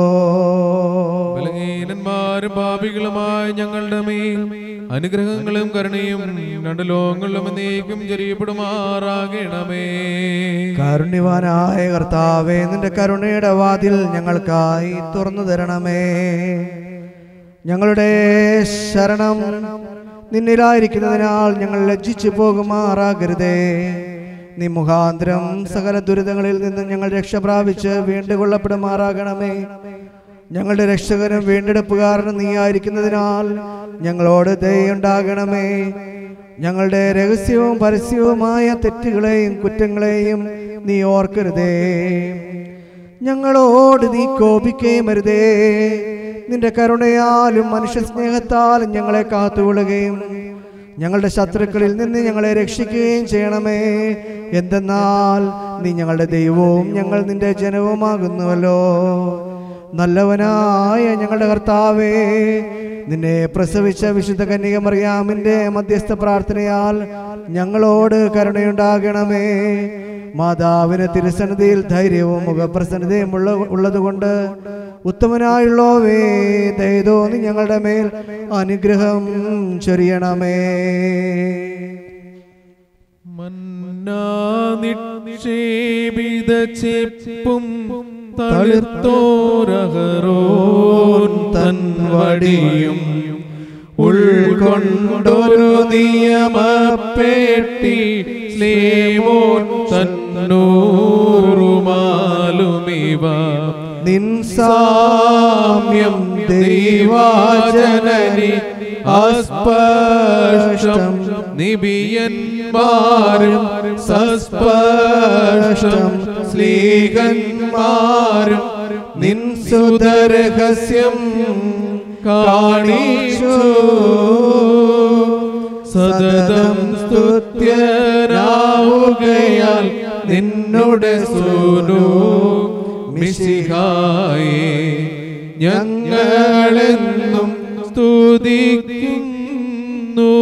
ബലഹീനന്മാരും പാപികളുമായ ഞങ്ങളുടെ മേൽ അനുഗ്രഹങ്ങളും കരുണയും രണ്ട് ലോകങ്ങളിലും എന്നേക്കും ചെറിയപ്പെടുമാറാകണമേ കാരുണ്യവാനായ കർത്താവേ നിന്റെ കരുണയുടെ വാതിൽ ഞങ്ങൾക്കായി തുറന്നു തരണമേ ഞങ്ങളുടെ ശരണം നിന്നിലായിരിക്കുന്നതിനാൽ ഞങ്ങൾ ലജ്ജിച്ചു പോകുമാറാകരുതേ നീ മുഖാന്തരം സകല ദുരിതങ്ങളിൽ നിന്ന് ഞങ്ങൾ രക്ഷ പ്രാപിച്ച് വീണ്ടുകൊള്ളപ്പെടുമാറാകണമേ ഞങ്ങളുടെ രക്ഷകനും വീണ്ടെടുപ്പുകാരനും നീ ആയിരിക്കുന്നതിനാൽ ഞങ്ങളോട് ദയുണ്ടാകണമേ ഞങ്ങളുടെ രഹസ്യവും പരസ്യവുമായ തെറ്റുകളെയും കുറ്റങ്ങളെയും നീ ഓർക്കരുതേ ഞങ്ങളോട് നീ കോപിക്കുകയും അരുതേ നിന്റെ കരുണയാലും മനുഷ്യ സ്നേഹത്താലും ഞങ്ങളെ കാത്തുകൊള്ളുകയും ഞങ്ങളുടെ ശത്രുക്കളിൽ നിന്ന് ഞങ്ങളെ രക്ഷിക്കുകയും ചെയ്യണമേ എന്തെന്നാൽ നീ ഞങ്ങളുടെ ദൈവവും ഞങ്ങൾ നിന്റെ ജനവുമാകുന്നുവല്ലോ നല്ലവനായ ഞങ്ങളുടെ കർത്താവേ നിന്നെ പ്രസവിച്ച വിശുദ്ധ കന്യക മറിയാമിന്റെ മധ്യസ്ഥ പ്രാർത്ഥനയാൽ ഞങ്ങളോട് കരുണയുണ്ടാകണമേ മാതാവിന് തിരുസന്നിധിയിൽ ധൈര്യവും മുഖപ്രസന്നതയും ഉള്ള ഉള്ളതുകൊണ്ട് ഉത്തമനായുള്ളോവേ ദയതോന്നി ഞങ്ങളുടെ മേൽ അനുഗ്രഹം ചൊരിയണമേ മന്നാ നിക്ഷേപിത ചെപ്പും തളിർത്തോരഹരോൻ തൻ വടിയും ഉൾക്കൊണ്ടൊരു നിയമപ്പെട്ടി സ്ലേമോൻ തന്നൂറുമാലുമിവ നിൻ സാമ്യം ദൈവാജനനി അസ്പഷ്ടം നിബിയന്മാരും സസ്പഷ്ടം സ്ലീകന്മാരും നിൻ വിശുദ്ധരഹസ്യം കാണിച്ചു സതതം സ്തുത്യരാവുകയാൽ നിന്നുടെ സൂനു മിശിഹായെ ഞങ്ങളെന്നും സ്തുതിക്കുന്നു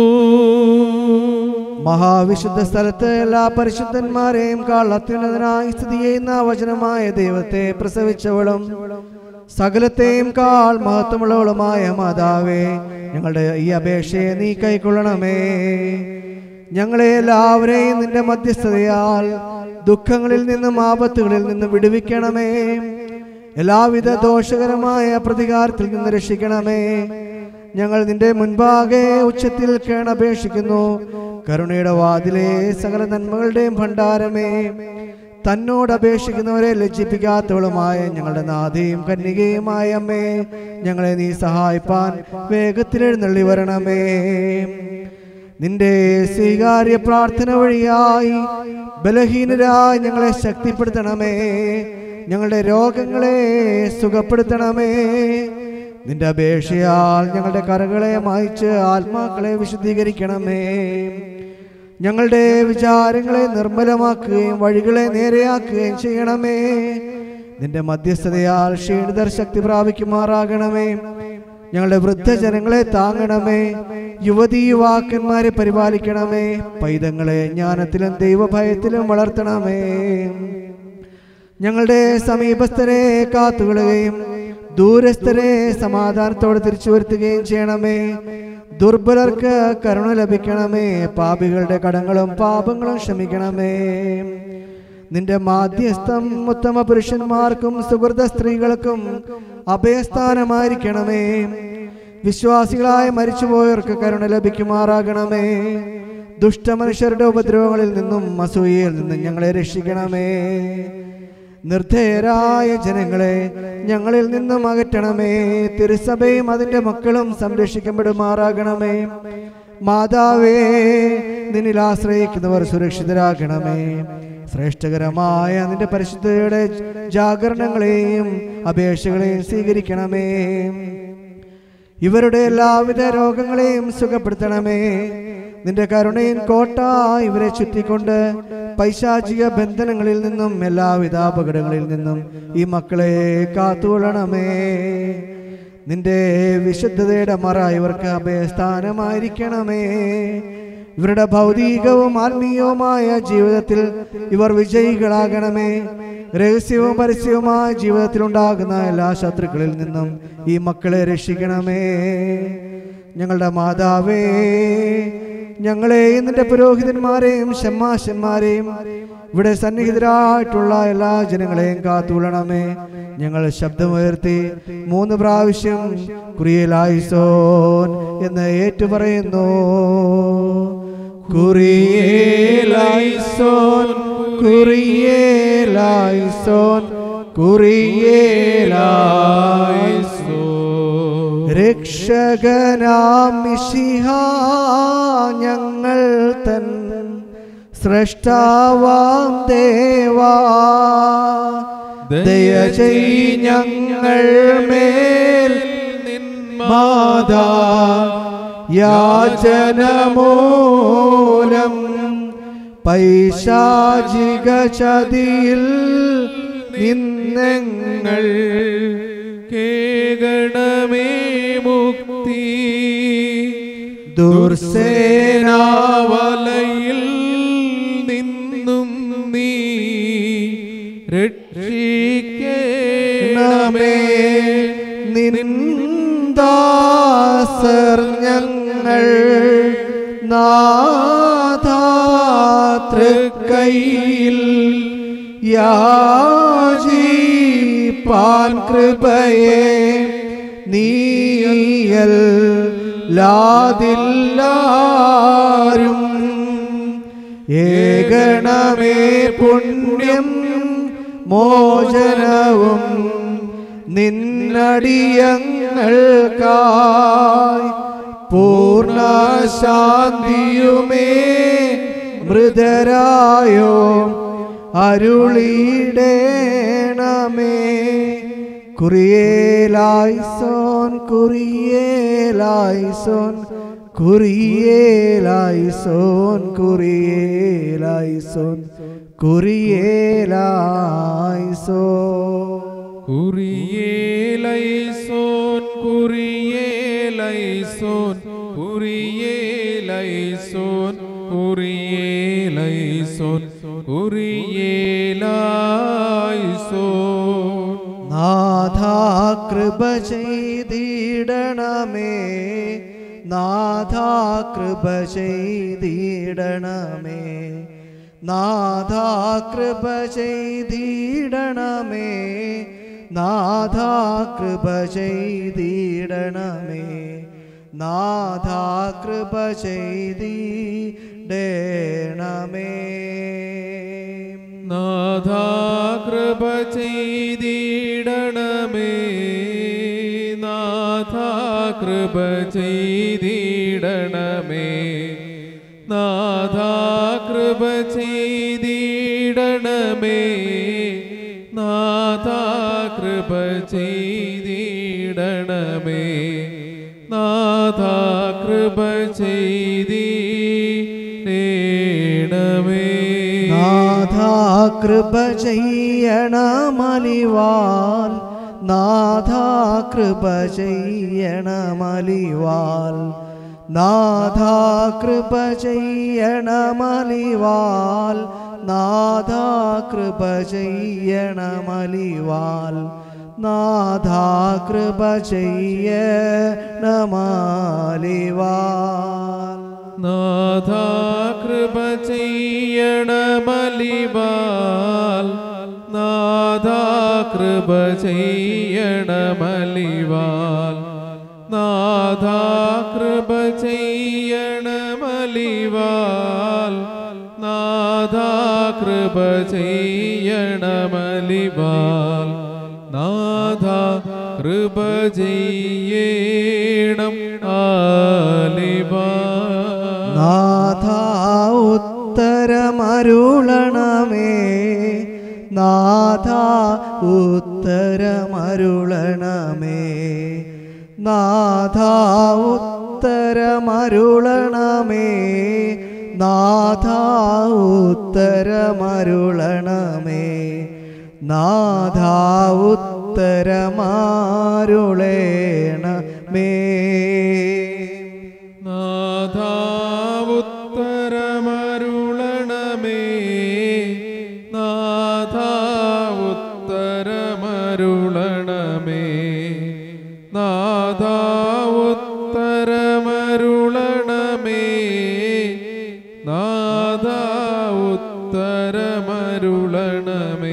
മഹാവിശുദ്ധ സ്ഥലത്ത് എല്ലാ പരിശുദ്ധന്മാരെയും കാൾ അത്യുന്നതനായി സ്ഥിതി ചെയ്യുന്ന വചനമായ ദൈവത്തെ പ്രസവിച്ചവളും സകലത്തെയും കാൾ മഹത്വമുള്ളവളുമായ മാതാവേ ഞങ്ങളുടെ ഈ അപേക്ഷയെ നീ കൈക്കൊള്ളണമേ ഞങ്ങളെ എല്ലാവരെയും നിന്റെ മധ്യസ്ഥതയാൽ ദുഃഖങ്ങളിൽ നിന്നും ആപത്തുകളിൽ നിന്നും വിടുവിക്കണമേ എല്ലാവിധ ദോഷകരമായ പ്രതികാരത്തിൽ നിന്ന് രക്ഷിക്കണമേ ഞങ്ങൾ നിന്റെ മുൻപാകെ ഉച്ചത്തിൽ കേണപേക്ഷിക്കുന്നു കരുണയുടെ വാതിലെ സകല നന്മകളുടെയും ഭണ്ഡാരമേ തന്നോട് അപേക്ഷിക്കുന്നവരെ ലജ്ജിപ്പിക്കാത്തവളുമായ ഞങ്ങളുടെ നാഥയും കന്യകയുമായ അമ്മേ ഞങ്ങളെ നീ സഹായിപ്പാൻ വേഗത്തിൽ എഴുന്നള്ളി വരണമേ നിന്റെ സ്വീകാര്യ പ്രാർത്ഥന വഴിയായി ബലഹീനരായി ഞങ്ങളെ ശക്തിപ്പെടുത്തണമേ ഞങ്ങളുടെ രോഗങ്ങളെ സുഖപ്പെടുത്തണമേ നിന്റെ അപേക്ഷയാൽ ഞങ്ങളുടെ കരകളെ മായ്ച്ച് ആത്മാക്കളെ വിശുദ്ധീകരിക്കണമേ ഞങ്ങളുടെ വിചാരങ്ങളെ നിർമ്മലമാക്കുകയും വഴികളെ നേരെയാക്കുകയും ചെയ്യണമേ നിന്റെ മധ്യസ്ഥതയാൽ ക്ഷീണിതർ ശക്തി പ്രാപിക്കുമാറാകണമേ ഞങ്ങളുടെ വൃദ്ധജനങ്ങളെ താങ്ങണമേ യുവതീ യുവാക്കന്മാരെ പരിപാലിക്കണമേ പൈതങ്ങളെ ജ്ഞാനത്തിലും ദൈവഭയത്തിലും വളർത്തണമേ ഞങ്ങളുടെ സമീപസ്ഥരെ കാത്തുകൊള്ളുകയും ദൂരസ്ഥരെ സമാധാനത്തോടെ തിരിച്ചു വരുത്തുകയും ചെയ്യണമേ ദുർബലർക്ക് കരുണ ലഭിക്കണമേ പാപികളുടെ കടങ്ങളും പാപങ്ങളും ക്ഷമിക്കണമേ നിന്റെ മാധ്യസ്ഥം ഉത്തമ പുരുഷന്മാർക്കും സുഹൃത സ്ത്രീകൾക്കും അഭയസ്ഥാനമായിരിക്കണമേ വിശ്വാസികളായ മരിച്ചുപോയവർക്ക് കരുണ ലഭിക്കുമാറാകണമേ ദുഷ്ടമനുഷ്യരുടെ ഉപദ്രവങ്ങളിൽ നിന്നും അസൂയയിൽ നിന്നും ഞങ്ങളെ രക്ഷിക്കണമേ നിർദ്ധയരായ ജനങ്ങളെ ഞങ്ങളിൽ നിന്നും അകറ്റണമേ തിരുസഭയും അതിന്റെ മക്കളും സംരക്ഷിക്കപ്പെടുമാറാകണമേ മാതാവേ നിന്നിൽ ആശ്രയിക്കുന്നവർ സുരക്ഷിതരാകണമേ ശ്രേഷ്ഠകരമായ നിന്റെ പരിശുദ്ധയുടെ ജാഗരണങ്ങളെയും അപേക്ഷകളെയും സ്വീകരിക്കണമേ ഇവരുടെ എല്ലാവിധ രോഗങ്ങളെയും സുഖപ്പെടുത്തണമേ നിന്റെ കരുണയിൻ കോട്ട ഇവരെ ചുറ്റിക്കൊണ്ട് പൈശാചിക ബന്ധനങ്ങളിൽ നിന്നും എല്ലാവിധ അപകടങ്ങളിൽ നിന്നും ഈ മക്കളെ കാത്തുകൊള്ളണമേ നിന്റെ വിശുദ്ധതയുടെ മറ ഇവർക്ക് അഭയസ്ഥാനമായിരിക്കണമേ ഇവരുടെ ഭൗതികവും ആത്മീയവുമായ ജീവിതത്തിൽ ഇവർ വിജയികളാകണമേ രഹസ്യവും പരസ്യവുമായ ജീവിതത്തിൽ ഉണ്ടാകുന്ന എല്ലാ ശത്രുക്കളിൽ നിന്നും ഈ മക്കളെ രക്ഷിക്കണമേ ഞങ്ങളുടെ മാതാവേ ഞങ്ങളെയും നിന്റെ പുരോഹിതന്മാരെയും ഷമ്മാശന്മാരെയും ഇവിടെ സന്നിഹിതരായിട്ടുള്ള എല്ലാ ജനങ്ങളെയും കാത്തുകൊള്ളണമേ ഞങ്ങൾ ശബ്ദമുയർത്തി മൂന്ന് പ്രാവശ്യം കുറിയലായിസോൻ എന്ന് ഏറ്റുപറയുന്നു കുറിയേലായിസോൻ കുറിയേലായിസോൻ കുറിയേലായിസോൻ രക്ഷകനാം മിശിഹ ഞങ്ങൾ തൻ സൃഷ്ടാവാം ദേവാ ദയ ചെയ് ഞങ്ങൾ മേൽ മാതാ യാചനമൂലം പൈശാചിക ചതിയിൽ നിന്നെങ്ങൾ കേകണമേ മുക്തി ദുർസേനാവലയിൽ വലയിൽ നിന്നും നീ രക്ഷിക്കണമേ നിന്ദാസർ ഞങ്ങൾ നാഥാതൃക്കൈയിൽ യാചിപ്പാൻ കൃപയെ നീയൽ ലാതില്ലാരും ഏകണമേ പുണ്യം മോചനവും നിന്നടിയങ്ങൾക്കായി പൂർണ്ണ ശാന്തിയുമേ മൃതരായോ അരുളിടേണമേ കുറിയേലായിസോൻ കുറിയേലായിസോൻ കുറിയേലായിസോൻ കുറിയേലായിസോൻ കുറിയേലായിസോൻ കുറിയേലൈസോൻ കുറിയേലൈസോൻ കുറിയേലൈസോൻ കുറിയേലൈസോൻ കുറിയേലൈസോൻ നാഥാ കൃപ ചെയ്തിടണമേ നാഥാ കൃപ ചെയ്തിടണമേ നാഥാ കൃപ ചെയ്തിടണമേ നാഥാ കൃപ ചെയ്തിടണമേ നാഥാ കൃപ ചെയ്തിടണമേ നാഥാ കൃപ ചെയ്തിടണമേ നാഥാ കൃപ ചെയ്തിടണമേ നാഥാ കൃപ ചെയ്തിടണമേ നാഥാ കൃപ ചെയ്തിടണമേ നാഥാ കൃപ ചെയ്തിടണമേ നാഥാ കൃപ ചെയ്യണമലിവാൽ നാഥാ കൃപ ചെയ്യണമലിവാൽ നാഥാ കൃപ ചെയ്യണമലിവാൽ നാഥാ കൃപ ചെയ്യണമലിവാൽ നാഥാ കൃപ ചെയ്യണമലിവാൽ നാഥാ കൃപ ചെയ്യണമലിവാൽ നാഥാ കൃപ ചെയ്യണമലിവാൽ നാഥാ കൃപ ചെയ്യണമലിവാൽ നാഥാ കൃപ ചെയ്യണമലിവാൽ നാഥാ കൃപ ചെയ്യണം ആലിവാൽ നാഥ ഉത്തരമരുളണമേ നാഥ ഉത്തരമരുളണമേ നാഥ ഉത്തരമരുളണമേ നാഥ ഉത്തരമരുളണമേ നാഥ ഉത്തരമാരുളേണമേ നാഥാവുത്തരമരുളണമേ നാഥാവുത്തരമരുളണമേ നാഥാവുത്തരമരുളണമേ നാഥാവുത്തരമരുളണമേ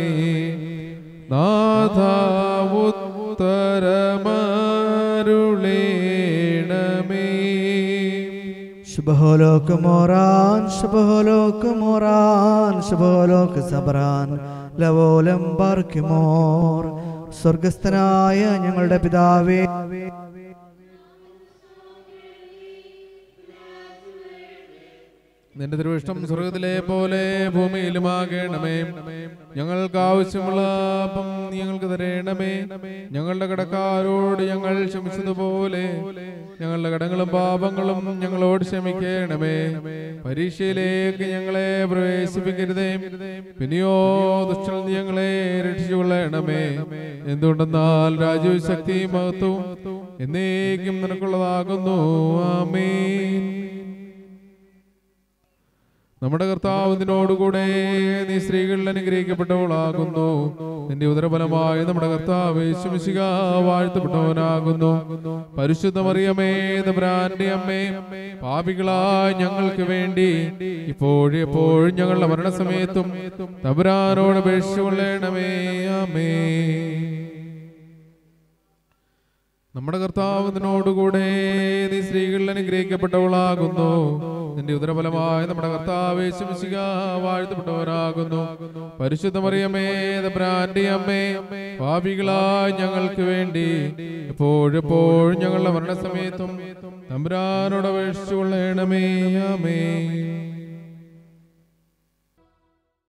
നാഥാവുത്തരമരുളേണമേ ശുഭഹോലോക്ക് മോറാൻ ശുഭഹോലോക്ക് മോറാൻ ശുഭഹോലോക്ക് സബറാൻ ലവോലം പാർക്കുമോർ സ്വർഗസ്ഥനായ ഞങ്ങളുടെ പിതാവേ നിന്റെ തിരുവിഷ്ടം സ്വർഗത്തിലെ പോലെ ഭൂമിയിലുമാകണമേ ഞങ്ങൾക്ക് ആവശ്യമുള്ള അപ്പം നീ ഞങ്ങൾക്ക് തരേണമേ ഞങ്ങളുടെ കടക്കാരോട് ഞങ്ങൾ ക്ഷമിച്ചതുപോലെ ഞങ്ങളുടെ കടങ്ങളും പാപങ്ങളും ഞങ്ങളോട് ക്ഷമിക്കണമേ പരീക്ഷയിലേക്ക് ഞങ്ങളെ പ്രവേശിപ്പിക്കരുതേ പിന്നെയോ ദുഷ്ടൽ നീ ഞങ്ങളെ രക്ഷിച്ചുകൊള്ളണമേ എന്തുകൊണ്ടെന്നാൽ രാജ്യവും ശക്തിയും മഹത്വവും എന്നേക്കും നിനക്കുള്ളതാകുന്നു ആമേൻ നമ്മുടെ കർത്താവ് നിന്നോടുകൂടെ നീ സ്ത്രീകളിൽ അനുഗ്രഹിക്കപ്പെട്ടവളാകുന്നു നിന്റെ ഉദരഫലമായി നമ്മുടെ കർത്താവ് യേശുമിശിക വാഴ്ത്തപ്പെട്ടവനാകുന്നു പരിശുദ്ധ മറിയമേ തമ്പുരാന്റെ അമ്മേ പാപികളായ ഞങ്ങൾക്ക് വേണ്ടി ഇപ്പോഴും എപ്പോഴും ഞങ്ങളുടെ മരണസമയത്തും തമ്പുരാനോട് അപേക്ഷിച്ചുകൊള്ളണമേ അമ്മേ നമ്മുടെ കർത്താവ് നിന്നോടുകൂടെ നീ സ്ത്രീകളിൽ അനുഗ്രഹിക്കപ്പെട്ടവളാകുന്നു നിന്റെ ഉദരഫലമായ നമ്മുടെ കർത്താവ് യേശുമിശിഹ വാഴ്ത്തപ്പെട്ടവരാകുന്നു പരിശുദ്ധ മറിയമേ തമ്പുരാന്റെ അമ്മേ പാപികളായ ഞങ്ങൾക്ക് വേണ്ടി എപ്പോഴും എപ്പോഴും ഞങ്ങളുടെ മരണസമയത്തും തമ്പുരാനോട് അപേക്ഷിച്ചുകൊള്ളണമേ ആമേ